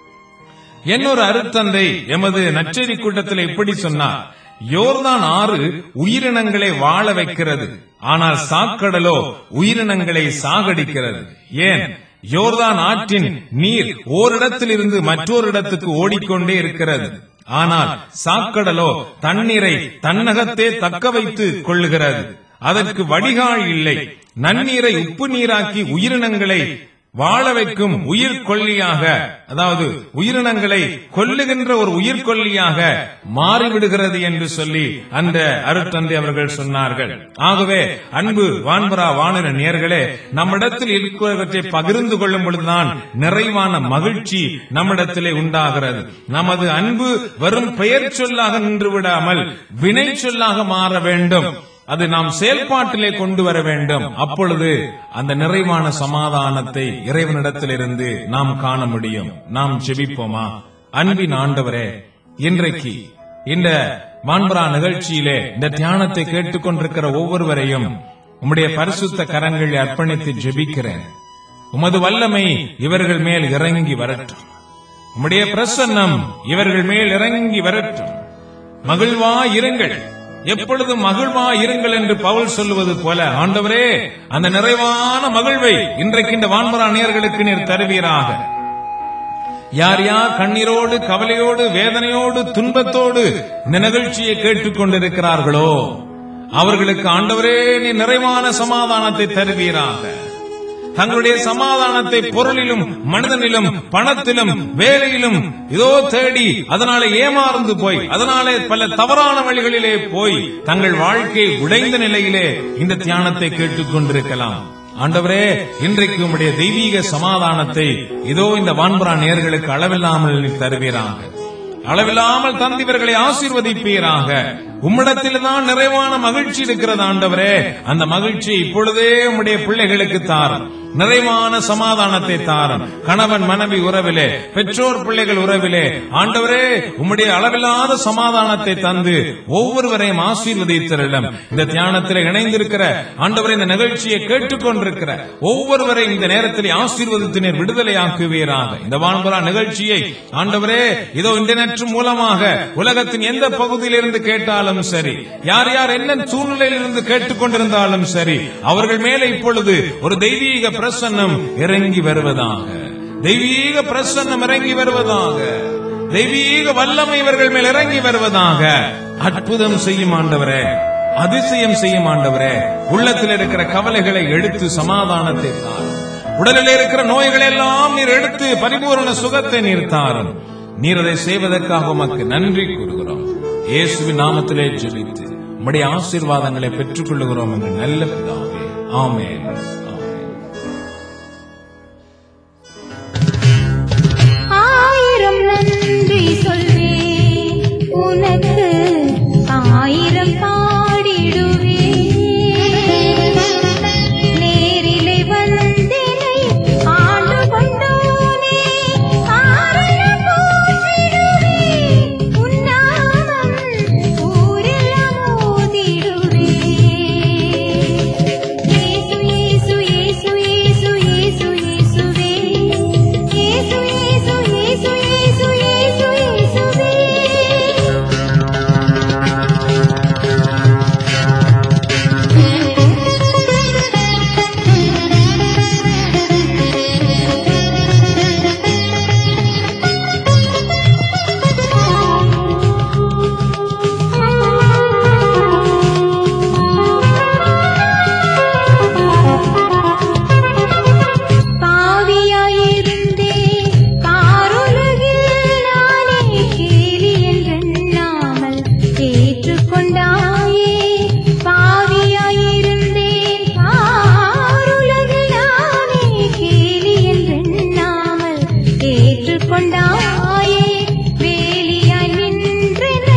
Speaker 1: என்னொரு அருத்தந்தை எமது நச்செய்தி கூட்டத்தில் இப்படி சொன்னார் யோர்தான் ஆறு உயிரினங்களை வாழ வைக்கிறது ஆனால் சாக்கடலோ உயிரினங்களை சாகடிக்கிறது ஏன் யோர்தான் ஆற்றின் நீர் ஓரிடத்திலிருந்து மற்றொரு இடத்துக்கு ஓடிக்கொண்டே இருக்கிறது ஆனால் சாக்கடலோ தண்ணீரை தன்னகத்தே தக்க வைத்து கொள்ளுகிறது அதற்கு வடிகால் இல்லை நன்னீரை உப்பு நீராக்கி உயிரினங்களை வாழ வைக்கும் உயிர் கொல்லியாக அதாவது உயிரினங்களை கொல்லுகின்ற ஒரு உயிர் கொல்லியாக மாறிவிடுகிறது என்று சொல்லி அந்த அருத்தந்தை அவர்கள் சொன்னார்கள் ஆகவே அன்பு வான்பரா வானிர நேர்களே நம்மிடத்தில் இருக்கிறவற்றை பகிர்ந்து கொள்ளும் பொழுதுதான் நிறைவான மகிழ்ச்சி நம்மிடத்திலே உண்டாகிறது நமது அன்பு வெறும் பெயர் சொல்லாக நின்று விடாமல் வினை சொல்லாக மாற வேண்டும் அது நாம் செயல்பாட்டிலே கொண்டு வர வேண்டும் அப்பொழுது அந்த நிறைவான சமாதானத்தை இறைவனிடத்திலிருந்து நாம் காண முடியும் நாம் ஜெபிப்போமா அன்பின் ஆண்டவரே இன்றைக்கு இந்த வான்பரா நிகழ்ச்சியிலே இந்த தியானத்தை கேட்டுக்கொண்டிருக்கிற ஒவ்வொருவரையும் உம்முடைய பரிசுத்த கரங்களை அர்ப்பணித்து ஜெபிக்கிறேன் உமது வல்லமை இவர்கள் மேல் இறங்கி வரட்டும் உம்முடைய பிரசன்னம் இவர்கள் மேல் இறங்கி வரட்டும் மகிழ்வா இருங்கள் எப்பொழுதும் மகிழ்வா இருங்கள் என்று பவுல் சொல்லுவது போல ஆண்டவரே அந்த நிறைவான மகிழ்வை இன்றைக்கு இந்த வான்பரா நேயர்களுக்கு நீர் தருவீராக யார் யார் கண்ணீரோடு கவலையோடு வேதனையோடு துன்பத்தோடு இந்த நிகழ்ச்சியை கேட்டுக் கொண்டிருக்கிறார்களோ அவர்களுக்கு ஆண்டவரே நீ நிறைவான சமாதானத்தை தருவீராக தங்களுடைய சமாதானத்தை பொருளிலும் மனிதனிலும் பணத்திலும் வேலையிலும் இதோ தேடி அதனாலே ஏமாறந்து போய் அதனாலே பல தவறான வழிகளிலே போய் தங்கள் வாழ்க்கை உடைந்த நிலையிலே இந்த தியானத்தை கேட்டுக் கொண்டிருக்கலாம் ஆண்டவரே இன்றைக்கு உம்முடைய தெய்வீக சமாதானத்தை இதோ இந்த வான்புறா நேர்களுக்கு அளவில்லாமல் நீர் தருவீராக அளவில்லாமல் தந்திவர்களை ஆசீர்வதிப்பீராக உம்மிடத்தில் தான் நிறைவான மகிழ்ச்சி இருக்கிறது ஆண்டவரே அந்த மகிழ்ச்சி இப்பொழுதே உம்முடைய பிள்ளைகளுக்கு தாரும் நிறைவான சமாதானத்தை தாரும் கணவன் மனைவி உறவிலே பெற்றோர் பிள்ளைகள் உறவிலே ஆண்டவரே உம்முடைய அளவில்லாத சமாதானத்தை தந்து ஒவ்வொருவரையும் ஆசீர்வதித்திரலும் இந்த தியானத்தில் இணைந்திருக்கிற ஆண்டவரே இந்த நிகழ்ச்சியை கேட்டுக்கொண்டிருக்கிற ஒவ்வொருவரையும் இந்த நேரத்தில் ஆசீர்வதித்து நீர் விடுதலையாக்குவீராக இந்த வான்புறா நிகழ்ச்சியை ஆண்டவரே இதோ இன்டர்நெட் மூலமாக உலகத்தின் எந்த பகுதியிலிருந்து கேட்டாலும் சரி யார் யார் என்ன சூழ்நிலையில் இருந்து கேட்டுக்கொண்டிருந்தாலும் சரி அவர்கள் மேலே இப்பொழுது ஒரு தெய்வீக பிரசன்னம் இறங்கி வருவதாக தெய்வீக பிரசன்னம் இறங்கி வருவதாக தெய்வீக வல்லமை இவர்கள் மேல் இறங்கி வருவதாக அற்புதம் செய்யும் ஆண்டவரே அதிசயம் செய்யும் ஆண்டவரே உள்ளத்தில் இருக்கிற கவலைகளை எடுத்து சமாதானத்தை தாரும் உடலில் இருக்கிற நோய்களை எல்லாம் நீர் எடுத்து பரிபூரண சுகத்தை நீர் தாரும் நீர் அதை செய்வதற்காக உமக்கு நன்றி கூறுகிறோம் இயேசுவின் நாமத்திலே ஜெபித்து உம்முடைய ஆசீர்வாதங்களை பெற்றுக் கொள்ளுகிறோம் என்று நல்ல பிதாவே ஆமென் ஆமென்.
Speaker 2: ஆயிரம் நன்றி சொல்வேன் உனக்கு ஆயிரம் பாடிடுவேன் நேரிலே வந்தேனை ஆண்டு கொண்டோனே காரணம் போற்றிடுவேன் உன்னாமம் ஊரெல்லாம் ஓதிடுவேன் இயேசு இயேசு இயேசு இயேசு இயேசு இயேசுவே இயேசு இயேசு இயேசு இயேசு இயேசு இயேசுவே பாவியாயிருந்தே காருலகில் நானே கேலி என்றெண்ணாமல் ஏற்றுக்கொண்டாயே பாவியாயிருந்தேன் காருலகில் நானே கேலி என்றெண்ணாமல் ஏற்றுக்கொண்டாயே வேலியாய் நின்றென்னை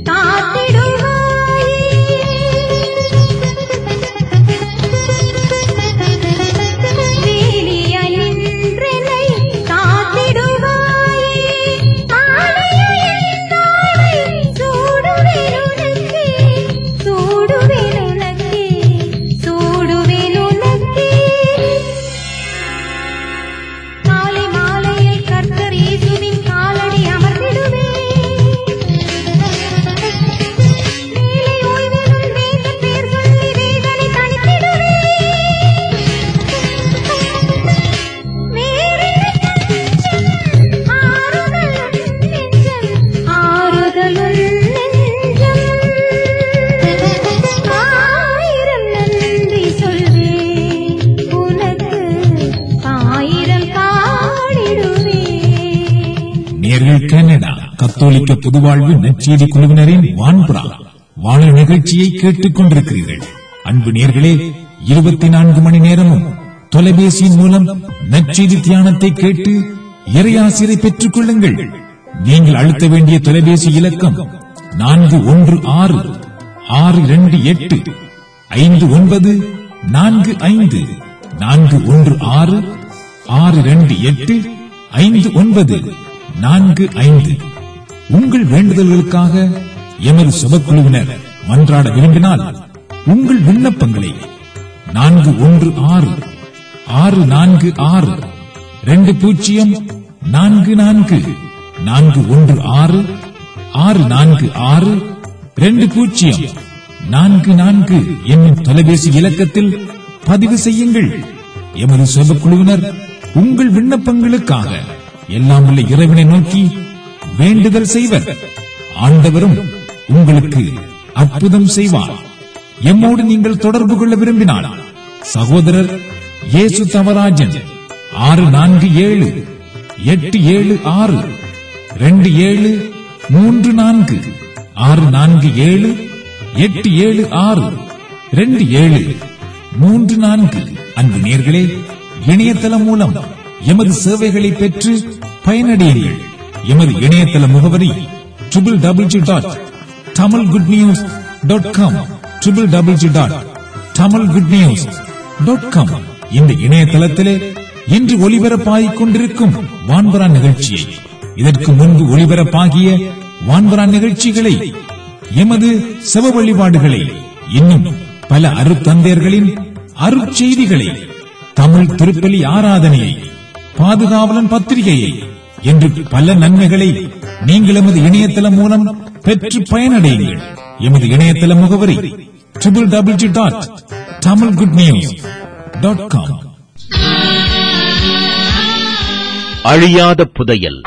Speaker 2: காத்திடுவாயே வேலியாய் நின்றென்னை காத்திடுவாயே ஆலயம் என்னாலை சூடுவேன் உனக்கே சூடுவேன் உனக்கே சூடுவேன் உனக்கே காலை மாலையில் கர்த்தர் இயேசுவின் காலடி அமர்ந்திடுவேன் மேலே ஓய்விலும் வேத பேர் சொல்லி வேதனை தணித்திடுவேன் ஆயிரம் நன்றி சொல்வேன் உனக்கு ஆயிரம் பாடிடுவேன்
Speaker 3: நேர்கள் கனடா கத்தோலிக்க புதுவாழ்வு நற்செய்தி குழுவினரின் வான்புறா வாழ நிகழ்ச்சியை கேட்டுக் கொண்டிருக்கிறீர்கள் அன்பு நேர்களே இருபத்தி நான்கு மணி நேரமும் தொலைபேசியின் மூலம் நற்செய்தி தியானத்தை கேட்டு இறையாசிரை பெற்றுக் கொள்ளுங்கள் நீங்கள் அழுத்த வேண்டிய தொலைபேசி இலக்கம் நான்கு ஒன்று ஆறு ஆறு இரண்டு எட்டு ஐந்து ஒன்பது நான்கு ஐந்து நான்கு ஒன்று ஆறு ஆறு இரண்டு எட்டு ஐந்து ஒன்பது நான்கு ஐந்து உங்கள் வேண்டுதல்களுக்காக எமது சுபக்குழுவினர் மன்றாட விரும்பினால் உங்கள் விண்ணப்பங்களை நான்கு ஒன்று ஆறு ஆறு நான்கு ஆறு ரெண்டு பூஜ்ஜியம் நான்கு நான்கு நான்கு ஒன்று ஆறு ஆறு நான்கு ஆறு ரெண்டு பூஜ்ஜியம் நான்கு நான்கு என்னும் தொலைபேசி இலக்கத்தில் பதிவு செய்யுங்கள் எமது சுபக்குழுவினர் உங்கள் விண்ணப்பங்களுக்காக எல்லாம் உள்ள இறைவனை நோக்கி வேண்டுதல் செய்வர் ஆண்டவரும் உங்களுக்கு அற்புதம் செய்வார் எம்மோடு நீங்கள் தொடர்பு கொள்ள விரும்பினால் சகோதரர் இயேசு தவராஜன் ஆறு நான்கு ஏழு எட்டு ஏழு ஆறு ரெண்டு ஏழு மூன்று நான்கு ஆறு நான்கு ஏழு எட்டு ஏழு ஆறு ரெண்டு ஏழு மூன்று நான்கு அன்பு நேர்களே இணையதளம் மூலம் எமது சேவைகளை பெற்று பயனடையுங்கள் எமது இணையதள முகவரி triple double G dot Tamil good news dot com triple double G dot Tamil good news dot com இந்த இணையதளத்திலே இன்று ஒளிபரப்பாகிக் கொண்டிருக்கும் வான்பரா நிகழ்ச்சியை இதற்கு முன்பு ஒளிபரப்பாகிய வான்பரா நிகழ்ச்சிகளை எமது செவ வழிபாடுகளை இன்னும் பல அருத்தந்தையர்களின் அருட்செய்திகளை தமிழ் திருப்பலி ஆராதனையை பாதுகாவலன் பத்திரிகையை என்று பல நன்மைகளை நீங்கள் எமது இணையதளம் மூலம் பெற்று பயனடையுங்கள் எமது இணையதள முகவரி triple double G dot Tamil good news dot com
Speaker 6: அழியாத புதையல்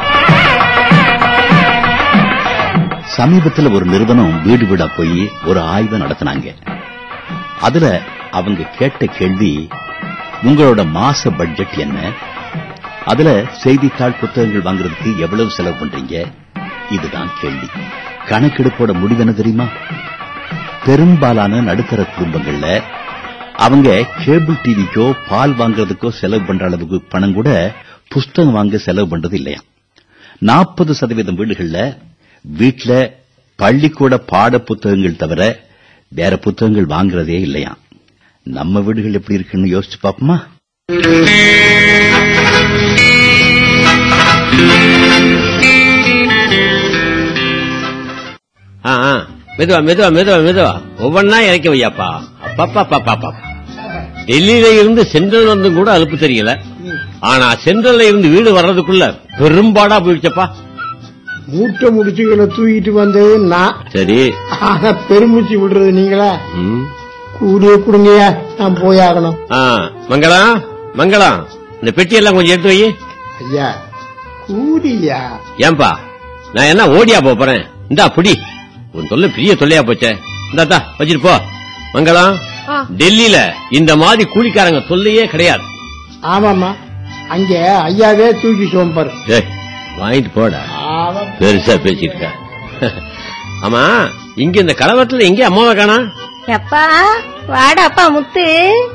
Speaker 7: சமீபத்துல ஒரு நிறுவனம் வீடு வீடா போய் ஒரு ஆய்வு நடத்தினாங்க அதுல அவங்க கேட்ட கேள்வி உங்களோட மாச பட்ஜெட் என்ன அதுல செய்தித்தாள் புத்தகங்கள் வாங்குறதுக்கு எவ்வளவு செலவு பண்றீங்க இதுதான் கேள்வி கணக்கெடுப்போட முடிவு என்ன தெரியுமா பெரும்பாலான நடுத்தர குடும்பங்கள்ல அவங்க கேபிள் டிவிக்கோ பால் வாங்குறதுக்கோ செலவு பண்ற அளவுக்கு பணம் கூட புஸ்தகம் வாங்க செலவு பண்றது இல்லையா நாற்பது சதவீதம் வீடுகள்ல வீட்ல பள்ளிக்கூட பாட புத்தகங்கள் தவிர வேற புத்தகங்கள் வாங்குறதே இல்லையா நம்ம வீடுகள் எப்படி இருக்குன்னு யோசிச்சு பாப்போமா
Speaker 6: ஆ, ஆ. மெதுவா மெதுவா மெதுவா மெதுவா ஒவ்வொன்னா இறக்கி வையாப்பா அப்பப்பா பாப்பா டெல்லியில இருந்து சென்ட்ரல் வந்து கூட அலுப்பு தெரியல ஆனா சென்ட்ரல்ல இருந்து வீடு வர்றதுக்குள்ள பெரும்பாடா போயிடுச்சப்பா
Speaker 8: மூட்டை முடிச்சுகளை தூக்கிட்டு வந்தது நான்
Speaker 6: சரி
Speaker 8: ஆனா பெருமூச்சு விடுறது நீங்களா
Speaker 6: ம்.
Speaker 8: கூடிய கொடுங்கய்யா நான் போயாகணும்
Speaker 6: ஆ, மங்களம் மங்களம் இந்த பெட்டியெல்லாம் கொஞ்சம் எடுத்து வை
Speaker 8: ஐயா கூடியா
Speaker 6: ஏன்பா நான் என்ன ஓடியா போப் போறேன் இந்தா புடி உன் தொல்லை பெரிய தொல்லையா போச்சே இந்தாத்தா வச்சிட்டு போ மங்களம் டெல்லியில இந்த மாதிரி கூலிக்காரங்க தொல்லையே கிடையாது
Speaker 8: ஆமாமா அங்க ஐயாவே தூக்கி சோம்பாரு
Speaker 6: டேய், வாங்கிட்டு போடா
Speaker 8: ஆமா
Speaker 6: பெருசா பேசிட்டு இருக்க. ஆமா இங்க இந்த கலவரத்துல எங்க அம்மாவை காணா
Speaker 2: எப்பா வாடாப்பா முத்து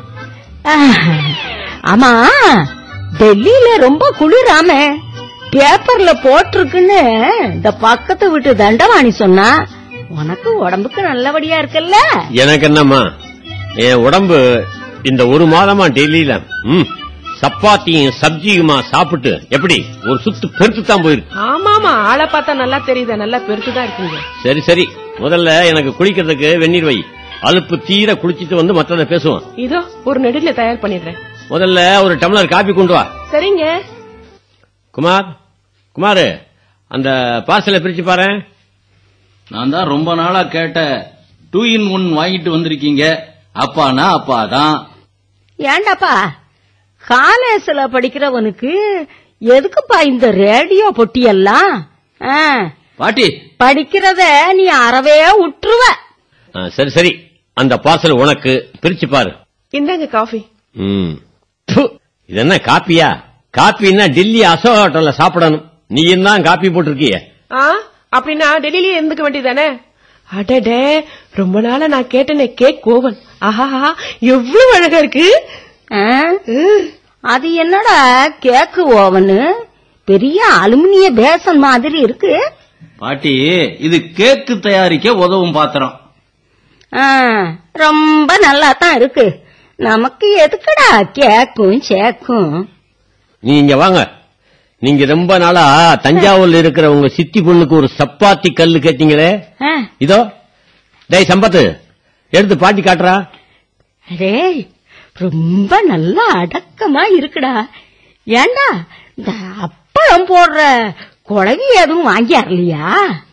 Speaker 2: ஆமா டெல்லியில ரொம்ப குளிராம பேப்பர்ல போட்டிருக்குன்னு இந்த பக்கத்து வீட்டு தண்டவாணி சொன்னா உனக்கு உடம்புக்கு நல்லபடியா இருக்குல்ல
Speaker 6: எனக்கு என்னம்மா என் உடம்பு இந்த ஒரு மாதமா டெல்லியில ம் சப்பாத்தியும் சப்ஜியுமா சாப்பிட்டு எப்படி ஒரு சுத்து பெருத்து தான் போயிருக்கு
Speaker 9: ஆமாமா ஆளை பார்த்தா நல்லா தெரியுது நல்லா பெருசுதான் இருக்கீங்க
Speaker 6: சரி சரி முதல்ல எனக்கு குளிக்கிறதுக்கு வெந்நீர் வை அலுப்பு தீர குளிச்சிட்டு வந்து மற்றத பேசுவோம்
Speaker 9: இதோ ஒரு நெடில தயார் பண்ணிடுறேன்
Speaker 6: முதல்ல ஒரு டம்ளர் காபி கொண்டு வா
Speaker 9: சரிங்க
Speaker 6: குமார் குமார் அந்த பார்சலை பிரிச்சு பாரு
Speaker 10: நான் தான் ரொம்ப நாளா கேட்டேன் டூ இன் ஒன் வாங்கிட்டு வந்திருக்கீங்க அப்பானா அப்பா தான்
Speaker 2: ஏண்டாப்பா காலேஜ்ல படிக்கிறவனுக்கு எதுக்குப்பா இந்த ரேடியோ பொட்டி எல்லாம் ஆ,
Speaker 10: பாட்டி
Speaker 2: படிக்கிறத நீ அறவே விட்டுருவ
Speaker 6: ஆ, சரி சரி அந்த பார்சல் உனக்கு பிரிச்சு பாரு
Speaker 9: இந்தாங்க காஃபி
Speaker 6: ம். ப்பு, இது என்ன காப்பியா காப்பின்னா டெல்லி அசோக் ஹோட்டல்ல சாப்பிடணும் நீ தான் காப்பி போட்டிருக்கிய
Speaker 9: ஆ அப்படின்னா டெல்லியிலே இருந்துக்க வேண்டியதானே அடடே ரொம்ப நாளா நான் கேட்டேனே கேக் கோவன் ஆஹா எவ்வளவு அழகா இருக்கு
Speaker 2: ஆ? அது என்னடா கேக்கு ஓவனு பெரிய அலுமினிய பேசன் மாதிரி இருக்கு
Speaker 10: பாட்டி இது கேக்கு தயாரிக்க உதவும் பாத்திரம்
Speaker 11: ஆ, ரொம்ப நல்லா தான் இருக்கு நமக்கு எதுக்குடா கேக்கும் சேக்கும்
Speaker 6: நீ இங்க வாங்க நீங்க ரொம்ப நாளா தஞ்சாவூர்ல இருக்கிற உங்க சித்தி பொண்ணுக்கு ஒரு சப்பாத்தி கல்லு கேட்டீங்களே
Speaker 11: ஆ,
Speaker 6: இதோ டேய் சம்பத்து எடுத்து பாட்டி காட்டுறா
Speaker 11: டேய் ரொம்ப நல்லா அடக்கமா இருக்குடா ஏண்டா இந்த அப்பளம் போடுற குழவி எதுவும் வாங்கியாரலையா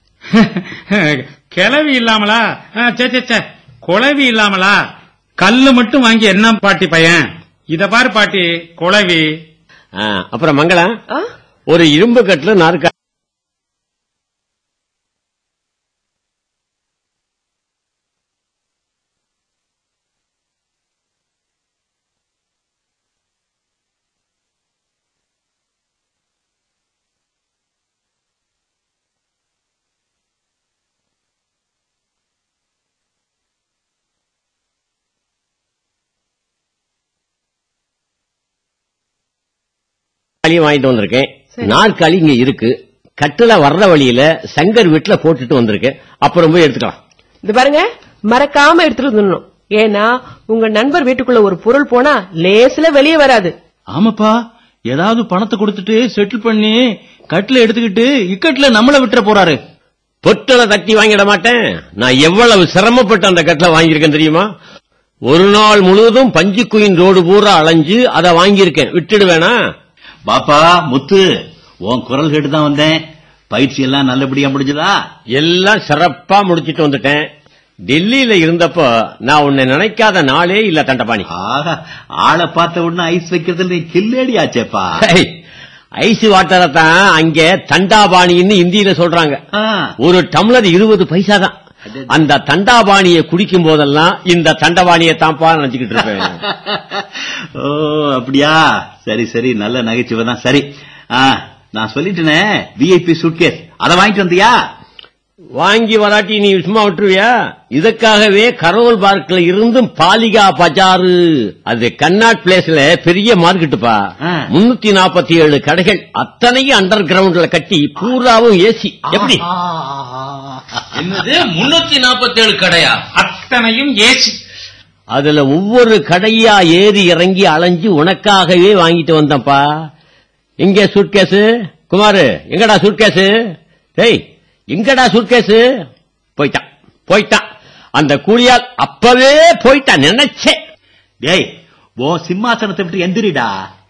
Speaker 12: கிளவி இல்லாமலா ஆ, சே சே சே குளவி இல்லாமலா கல்லு மட்டும் வாங்கி என்ன பாட்டி பையன் இத பாரு பாட்டி குளவி
Speaker 6: ஆ, அப்புறம் மங்களம்
Speaker 9: ஆ?
Speaker 6: ஒரு இரும்பு கட்டுல நாற்கா நாற்காலி வாங்கிட்டு வந்திருக்கேன் நாற்காலி இங்க இருக்கு கட்டுல வர்ற வழியில சங்கர் வீட்டுல போட்டுட்டு வந்திருக்கேன் அப்புறம் போய் எடுத்துக்கலாம்
Speaker 9: இது பாருங்க மறக்காம எடுத்துட்டு வந்துடணும் ஏன்னா உங்க நண்பர் வீட்டுக்குள்ள ஒரு பொருள் போனா லேசுல வெளியே வராது
Speaker 10: ஆமாப்பா ஏதாவது பணத்தை கொடுத்துட்டு செட்டில் பண்ணி கட்டில எடுத்துக்கிட்டு இக்கட்டுல நம்மள விட்டுற போறாரு
Speaker 6: பொட்டலை தட்டி வாங்கிட மாட்டேன் நான் எவ்வளவு சிரமப்பட்டு அந்த கட்டில வாங்கியிருக்கேன் தெரியுமா ஒரு நாள் முழுவதும் பஞ்சு குயின் ரோடு பூரா அலைஞ்சு அதை வாங்கியிருக்கேன் விட்டுடுவேனா
Speaker 7: பாப்பா முத்து உன் குரல் கேட்டு தான் வந்தேன் பயிற்சி எல்லாம் நல்லபடியா முடிஞ்சதா
Speaker 6: எல்லாம் சிறப்பா முடிச்சிட்டு வந்துட்டேன் டெல்லியில இருந்தப்போ நான் உன்னை நினைக்காத நாளே இல்ல தண்டபாணி
Speaker 7: ஆஹா ஆளை பார்த்த உடனே ஐஸ் வைக்கிறதுல நீ கில்லேடி ஆச்சேப்பா
Speaker 6: ஹேய், ஐஸ் வாட்டரை தான் அங்க தண்டாபாணின்னு இந்தியில சொல்றாங்க
Speaker 7: ஆ.
Speaker 6: ஒரு டம்ளர் இருபது பைசா தான் அந்த தண்டாபாணியை குடிக்கும் போதெல்லாம் இந்த தண்டபாணியை தான்ப்பா நினைச்சுக்கிட்டு இருப்பேன்
Speaker 7: ஓ அப்படியா சரி சரி நல்ல நகைச்சுவை தான் சரி ஆ, நான் சொல்லிட்டேனே விஐபி சூட்கேஸ் அதை வாங்கிட்டு வந்தியா
Speaker 6: வாங்கி வராட்டி நீ சும்மா விட்டுருவியா இதுக்காகவே கரோல் பார்க்ல இருந்தும் பாலிகா பஜாரு அது கண்ணாட் பிளேஸ்ல பெரிய மார்க்கெட்டுப்பா
Speaker 7: ஆ.
Speaker 6: முன்னூத்தி நாற்பத்தி ஏழு கடைகள் அத்தனையும் அண்டர் கிரவுண்ட்ல கட்டி பூராவும் ஏசி எப்படி
Speaker 10: என்னது முன்னூத்தி நாற்பத்தி ஏழு கடையா
Speaker 12: அத்தனையும் ஏசி
Speaker 6: அதுல ஒவ்வொரு கடையா ஏறி இறங்கி அலைஞ்சு உனக்காகவே வாங்கிட்டு வந்தேன்ப்பா எங்க சூட்கேஸ் குமாரு எங்கடா சூட்கேஸ் டேய் எங்கடா சூட்கேஸ் போயிட்டான் போயிட்டான் அந்த கூலியால் அப்பவே போயிட்டான் நினைச்சேன்
Speaker 7: டேய் ஓ சிம்மாசனத்தை விட்டு எந்திரிடா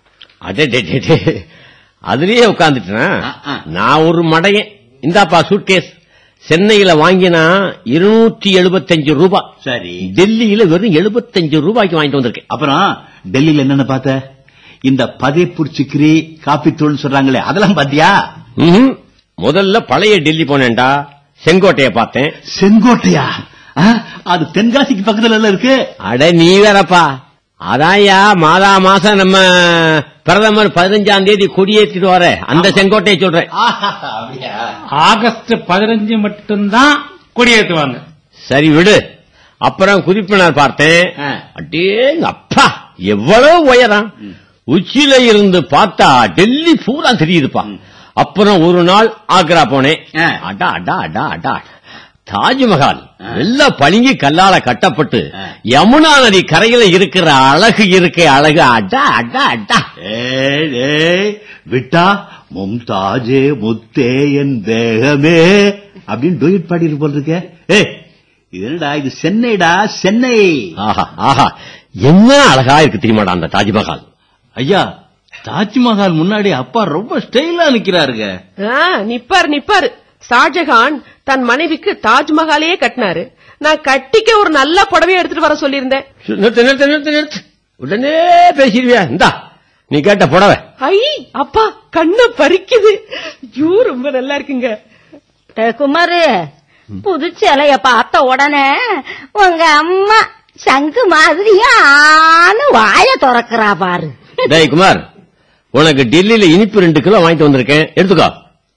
Speaker 6: அடே டே, டே, டே. அதுலயே உட்கார்ந்துட்டேனா
Speaker 7: ஆ, ஆ.
Speaker 6: நான் ஒரு மடையன் இந்தாப்பா சூட்கேஸ் சென்னையில வாங்கினா இருநூற்றி எழுபத்தஞ்சு ரூபாய்
Speaker 7: சரி
Speaker 6: டெல்லியில வெறும் எழுபத்தஞ்சு ரூபாய்க்கு வாங்கிட்டு வந்திருக்கேன்
Speaker 7: அப்புறம் டெல்லியில என்னென்ன பார்த்த இந்த பதேப்பூர் சிக்கிரி காப்பி தூள்னு சொல்றாங்களே அதெல்லாம் பாத்தியா
Speaker 6: ம்ஹும். முதல்ல பழைய டெல்லி போனேன்டா செங்கோட்டைய பார்த்தேன்
Speaker 7: செங்கோட்டையா ஆ, அது தென்காசிக்கு பக்கத்துல எல்லாம் இருக்கு
Speaker 6: அட நீ வேறப்பா அதான்யா மாதா மாசம் நம்ம பிரதமர் பதினஞ்சாம் தேதி கொடியேற்றிட்டு வர அந்த செங்கோட்டையை சொல்றேன்
Speaker 7: ஆஹா, அப்படியா
Speaker 12: ஆகஸ்ட் பதினஞ்சு மட்டும்தான் கொடியேற்றுவாங்க
Speaker 6: சரி விடு அப்புறம் குறிப்பினர் பார்த்தேன்
Speaker 7: ஆ.
Speaker 6: அடேங்க அப்பா எவ்வளவு உயரம் உச்சியில இருந்து பார்த்தா டெல்லி பூரா தெரியுதுப்பா அப்புறம் ஒரு நாள் ஆக்ரா போனேன்
Speaker 7: ஆ.
Speaker 6: அடா அடா அடா அடா தாஜ்மஹால் எல்லாம் பளிங்கி கல்லால கட்டப்பட்டு யமுனா நதி கரையில இருக்கிற அழகு இருக்கே அழகு அடா அடா அடா
Speaker 7: ஏய், ஏய், விட்டா மும்தாஜே முத்தே என் தேகமே அப்படின்னு டூயிட் பாடிட்டு போல் இருக்க ஏய் இது என்னடா இது சென்னைடா சென்னை
Speaker 6: ஆஹா ஆஹா என்ன அழகா இருக்கு தெரியுமாடா அந்த தாஜ்மஹால்
Speaker 10: ஐயா தாஜ்மஹால் முன்னாடி அப்பா ரொம்ப ஸ்டைலா நிக்கிறாருங்க
Speaker 9: ஆ, நிப்பாரு நிப்பாரு ஷாஜகான் தன் மனைவிக்கு தாஜ்மஹாலையே கட்டினாரு நான் கட்டிக்க ஒரு நல்ல புடவையை எடுத்துட்டு வர சொல்லியிருந்தேன்
Speaker 6: நிறுத்து நிறுத்து நிறுத்து நிறுத்து உடனே பேசிடுவியா இந்தா நீ கேட்ட புடவை
Speaker 9: ஐ அப்பா கண்ணை பறிக்குது ஐயோ ரொம்ப நல்லா இருக்குங்க
Speaker 11: டேய் குமாரு புது சிலைய பார்த்த உடனே உங்க அம்மா சங்கு மாதிரியா ஆன்னு வாய திறக்கிறா பாரு
Speaker 6: டேய் குமார் உனக்கு டெல்லியில இனிப்பு ரெண்டு கிலோ வாங்கிட்டு வந்திருக்கேன் எடுத்துக்கோ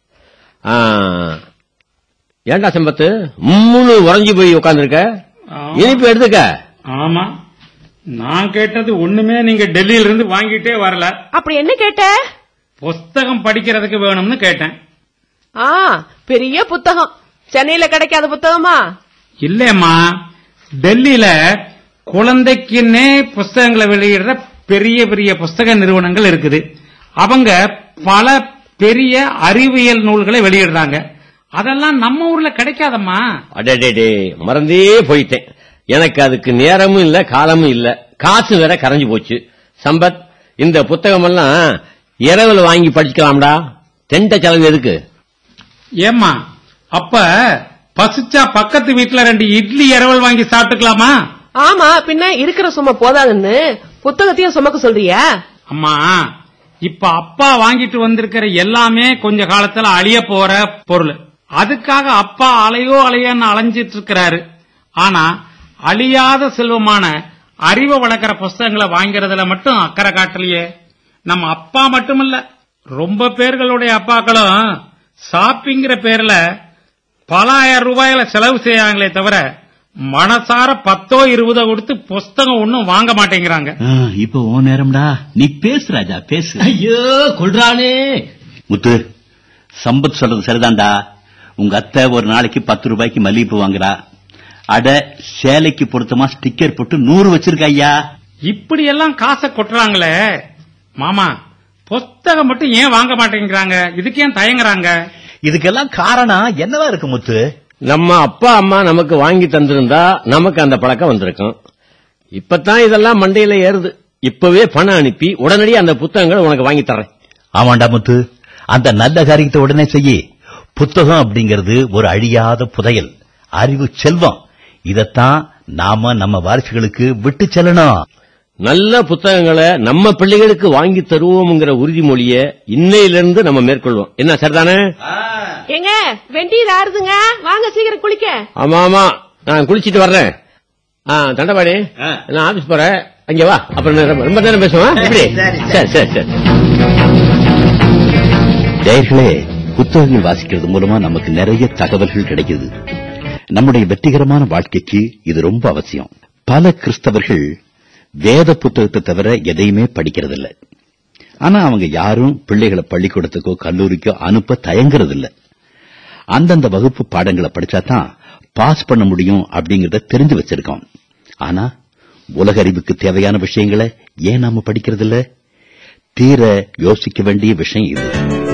Speaker 6: ஆ, ஏன்டா செம்பத்து மூணு உறைஞ்சு போய் உட்காந்துருக்க இனிப்பு எடுத்துக்க
Speaker 12: ஆமா நான் கேட்டது ஒண்ணுமே நீங்க டெல்லியில இருந்து வாங்கிட்டே வரல
Speaker 9: அப்படி என்ன கேட்ட
Speaker 12: புஸ்தகம் படிக்கிறதுக்கு வேணும்னு கேட்டேன்
Speaker 9: ஆ பெரிய புத்தகம் சென்னையில கிடைக்காத புத்தகமா
Speaker 12: இல்லையம்மா டெல்லியில குழந்தைக்குன்னே புஸ்தகங்களை வெளியிடுற பெரிய பெரிய புஸ்தக நிறுவனங்கள் இருக்குது அவங்க பல பெரிய அறிவியல் நூல்களை வெளியிடுறாங்க அதெல்லாம் நம்ம ஊர்ல கிடைக்காதம்மா
Speaker 6: அடடே மறந்தே போயிட்டேன் எனக்கு அதுக்கு நேரமும் இல்ல காலமும் இல்ல காசு வேற கரைஞ்சு போச்சு சம்பத் இந்த புத்தகம் எல்லாம் இரவுல வாங்கி படிச்சுக்கலாம்டா தெண்ட செலவு எதுக்கு
Speaker 12: ஏம்மா அப்ப பசிச்சா பக்கத்து வீட்டுல ரெண்டு இட்லி இரவல் வாங்கி சாப்பிட்டுக்கலாமா
Speaker 9: ஆமா பின்ன இருக்கிற சும்மா போதாதுன்னு புத்தகத்தையும் சுமக்க சொல்றியா
Speaker 12: அம்மா இப்ப அப்பா வாங்கிட்டு வந்திருக்கிற எல்லாமே கொஞ்ச காலத்துல அழிய போற பொருள் அதுக்காக அப்பா அலையோ அலையோன்னு அலைஞ்சிட்டு இருக்கிறாரு ஆனா அழியாத செல்வமான அறிவை வளர்க்கிற புஸ்தகங்களை வாங்கிறதுல மட்டும் அக்கறை காட்டலையே நம்ம அப்பா மட்டுமல்ல ரொம்ப பேர்களுடைய அப்பாக்களும் ஷாப்பிங்கிற பேர்ல பல ஆயிரம் ரூபாயில செலவு செய்யாங்களே தவிர மனசார பத்தோ இருபதோ கொடுத்து புஸ்தகம் ஒண்ணும் வாங்க மாட்டேங்கிறாங்க
Speaker 7: ஆ, இப்போ ஓ நேரம்டா நீ பேசு ராஜா பேசு
Speaker 10: ஐயோ கொள்றானே
Speaker 7: முத்து சம்பத் சொல்றது சரிதான்டா உங்க அத்தை ஒரு நாளைக்கு பத்து ரூபாய்க்கு மல்லிகைப்பூ வாங்குறா அட சேலைக்கு பொருத்தமா ஸ்டிக்கர் போட்டு நூறு வச்சிருக்க ஐயா
Speaker 12: இப்படி எல்லாம் காசை கொட்டுறாங்களே மாமா புஸ்தகம் மட்டும் ஏன் வாங்க மாட்டேங்கிறாங்க இதுக்கு ஏன் தயங்குறாங்க
Speaker 7: இதுக்கெல்லாம் காரணம் என்னவா இருக்கு முத்து
Speaker 6: நம்ம அப்பா அம்மா நமக்கு வாங்கி தந்திருந்தா நமக்கு அந்த பழக்கம் வந்திருக்கும் இப்பதான் இதெல்லாம் மண்டையில ஏறுது இப்பவே பணம் அனுப்பி உடனடியே அந்த புத்தகங்களை உனக்கு வாங்கி தரேன்
Speaker 7: ஆமாண்டா முத்து அந்த நல்ல காரியத்தை உடனே செய்யி புத்தகம் அப்படிங்கிறது ஒரு அழியாத புதையல் அறிவு செல்வம் இதத்தான் நாம நம்ம வாரிசுகளுக்கு விட்டு செல்லணும்
Speaker 6: நல்ல புத்தகங்களை நம்ம பிள்ளைகளுக்கு வாங்கி தருவோம்ங்கிற உறுதிமொழிய இன்னையிலிருந்து நம்ம மேற்கொள்வோம் என்ன சரிதானே
Speaker 9: ஏங்க வெந்நீர் ஆறுதுங்க வாங்க சீக்கிரம் குளிக்க
Speaker 6: ஆமா ஆமா நான் குளிச்சிட்டு வர்றேன் ஆ, தண்டபாணி நான் ஆபீஸ் போறேன் அங்க வா அப்புறம் நேரம் ரொம்ப நேரம் பேசுவோம் எப்படி சரி சரி சரி
Speaker 7: நேயர்களே புத்தகங்கள் வாசிக்கிறது மூலமா நமக்கு நிறைய தகவல்கள் கிடைக்குது நம்முடைய வெற்றிகரமான வாழ்க்கைக்கு இது ரொம்ப அவசியம் பல கிறிஸ்தவர்கள் வேத புத்தகத்தை தவிர எதையுமே படிக்கிறதில்ல ஆனா அவங்க யாரும் பிள்ளைகளை பள்ளிக்கூடத்துக்கோ கல்லூரிக்கோ அனுப்ப தயங்குறதில்ல அந்தந்த வகுப்பு பாடங்களை படிச்சாதான் பாஸ் பண்ண முடியும் அப்படிங்கறத தெரிஞ்சு வச்சிருக்கோம் ஆனா உலக அறிவுக்கு தேவையான விஷயங்களை ஏன் நாம படிக்கிறதில்ல தீர யோசிக்க வேண்டிய விஷயம் இது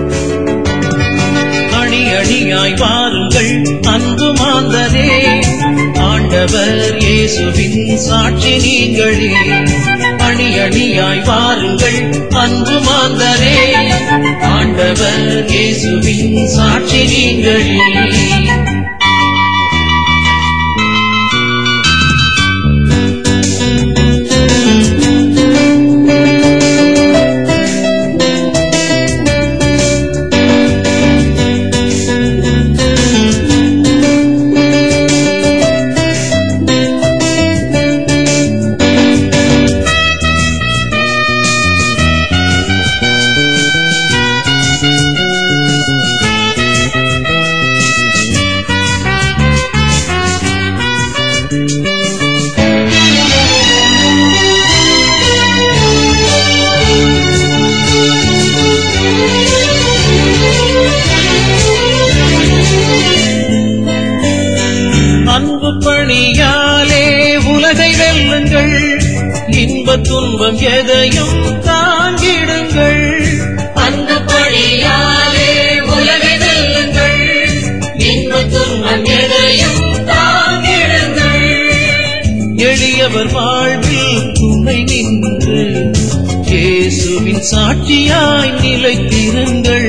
Speaker 13: அணி அணியாய் வாருங்கள் அன்பு மாந்தரே ஆண்டவர் இயேசுவின் சாட்சி நீங்களே அணி அணியாய் வாருங்கள் அன்பு மாந்தரே ஆண்டவர் இயேசுவின் சாட்சி நீங்களே அன்பு பணியாலே உலகை வெல்லுங்கள் இன்ப துன்பம் எதையும் தாங்கிடுங்கள் அன்பு பணியாலே உலகை வெல்லுங்கள் இன்ப துன்பம் எதையும் தாங்கிடுங்கள் எளியவர் வாழ்வில் துணை நின்று இயேசுவின் சாட்சியாய் நிலைத்திருங்கள்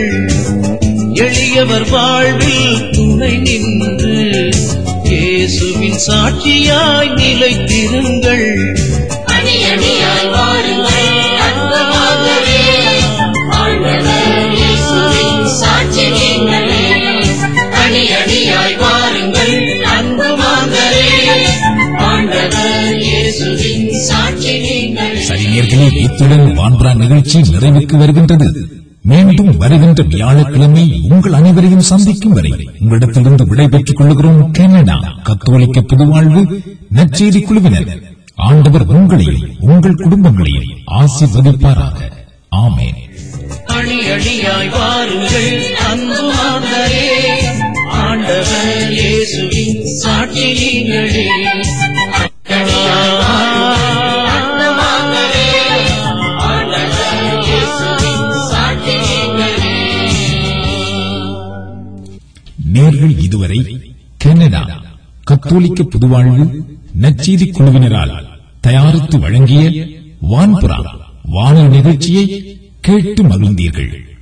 Speaker 13: எளியவர் வாழ்வில் துணை நின்று இயேசுவின் சாட்சியாய் நிலைத்திருங்கள்
Speaker 2: அணி அணியாய் வாருங்கள் அன்பு மாந்தரே ஆண்டவர் இயேசுவின் சாட்சி நீங்களே அணி அணியாய் வாருங்கள் அன்பு மாந்தரே ஆண்டவர் இயேசுவின் சாட்சி நீங்களே
Speaker 3: சரி நேர்களே இத்துடன் வான்பரா நிகழ்ச்சி நிறைவுக்கு வருகின்றது மீண்டும் வருகின்ற வியாழக்கிழமை உங்கள் அனைவரையும் சந்திக்கும் வரை உங்களிடத்திலிருந்து விடைபெற்றுக் கொள்கிறோம் கனடா கத்தோலிக்க புதுவாழ்வு நற்செய்தி குழுவினர் ஆண்டவர் உங்களையும் உங்கள் குடும்பங்களையும் ஆசீர்வதிப்பாராக ஆமென்
Speaker 13: அணி அணியாய் வாருங்கள் அன்பு மாந்தரே ஆண்டவர் இயேசுவின் சாட்சி நீங்களே
Speaker 3: இதுவரை கனடா கத்தோலிக்க புதுவாழ்வு நச்செய்தி குழுவினரால் தயாரித்து வழங்கிய வான்புறா வானொலி நிகழ்ச்சியை கேட்டு மகிழ்ந்தீர்கள்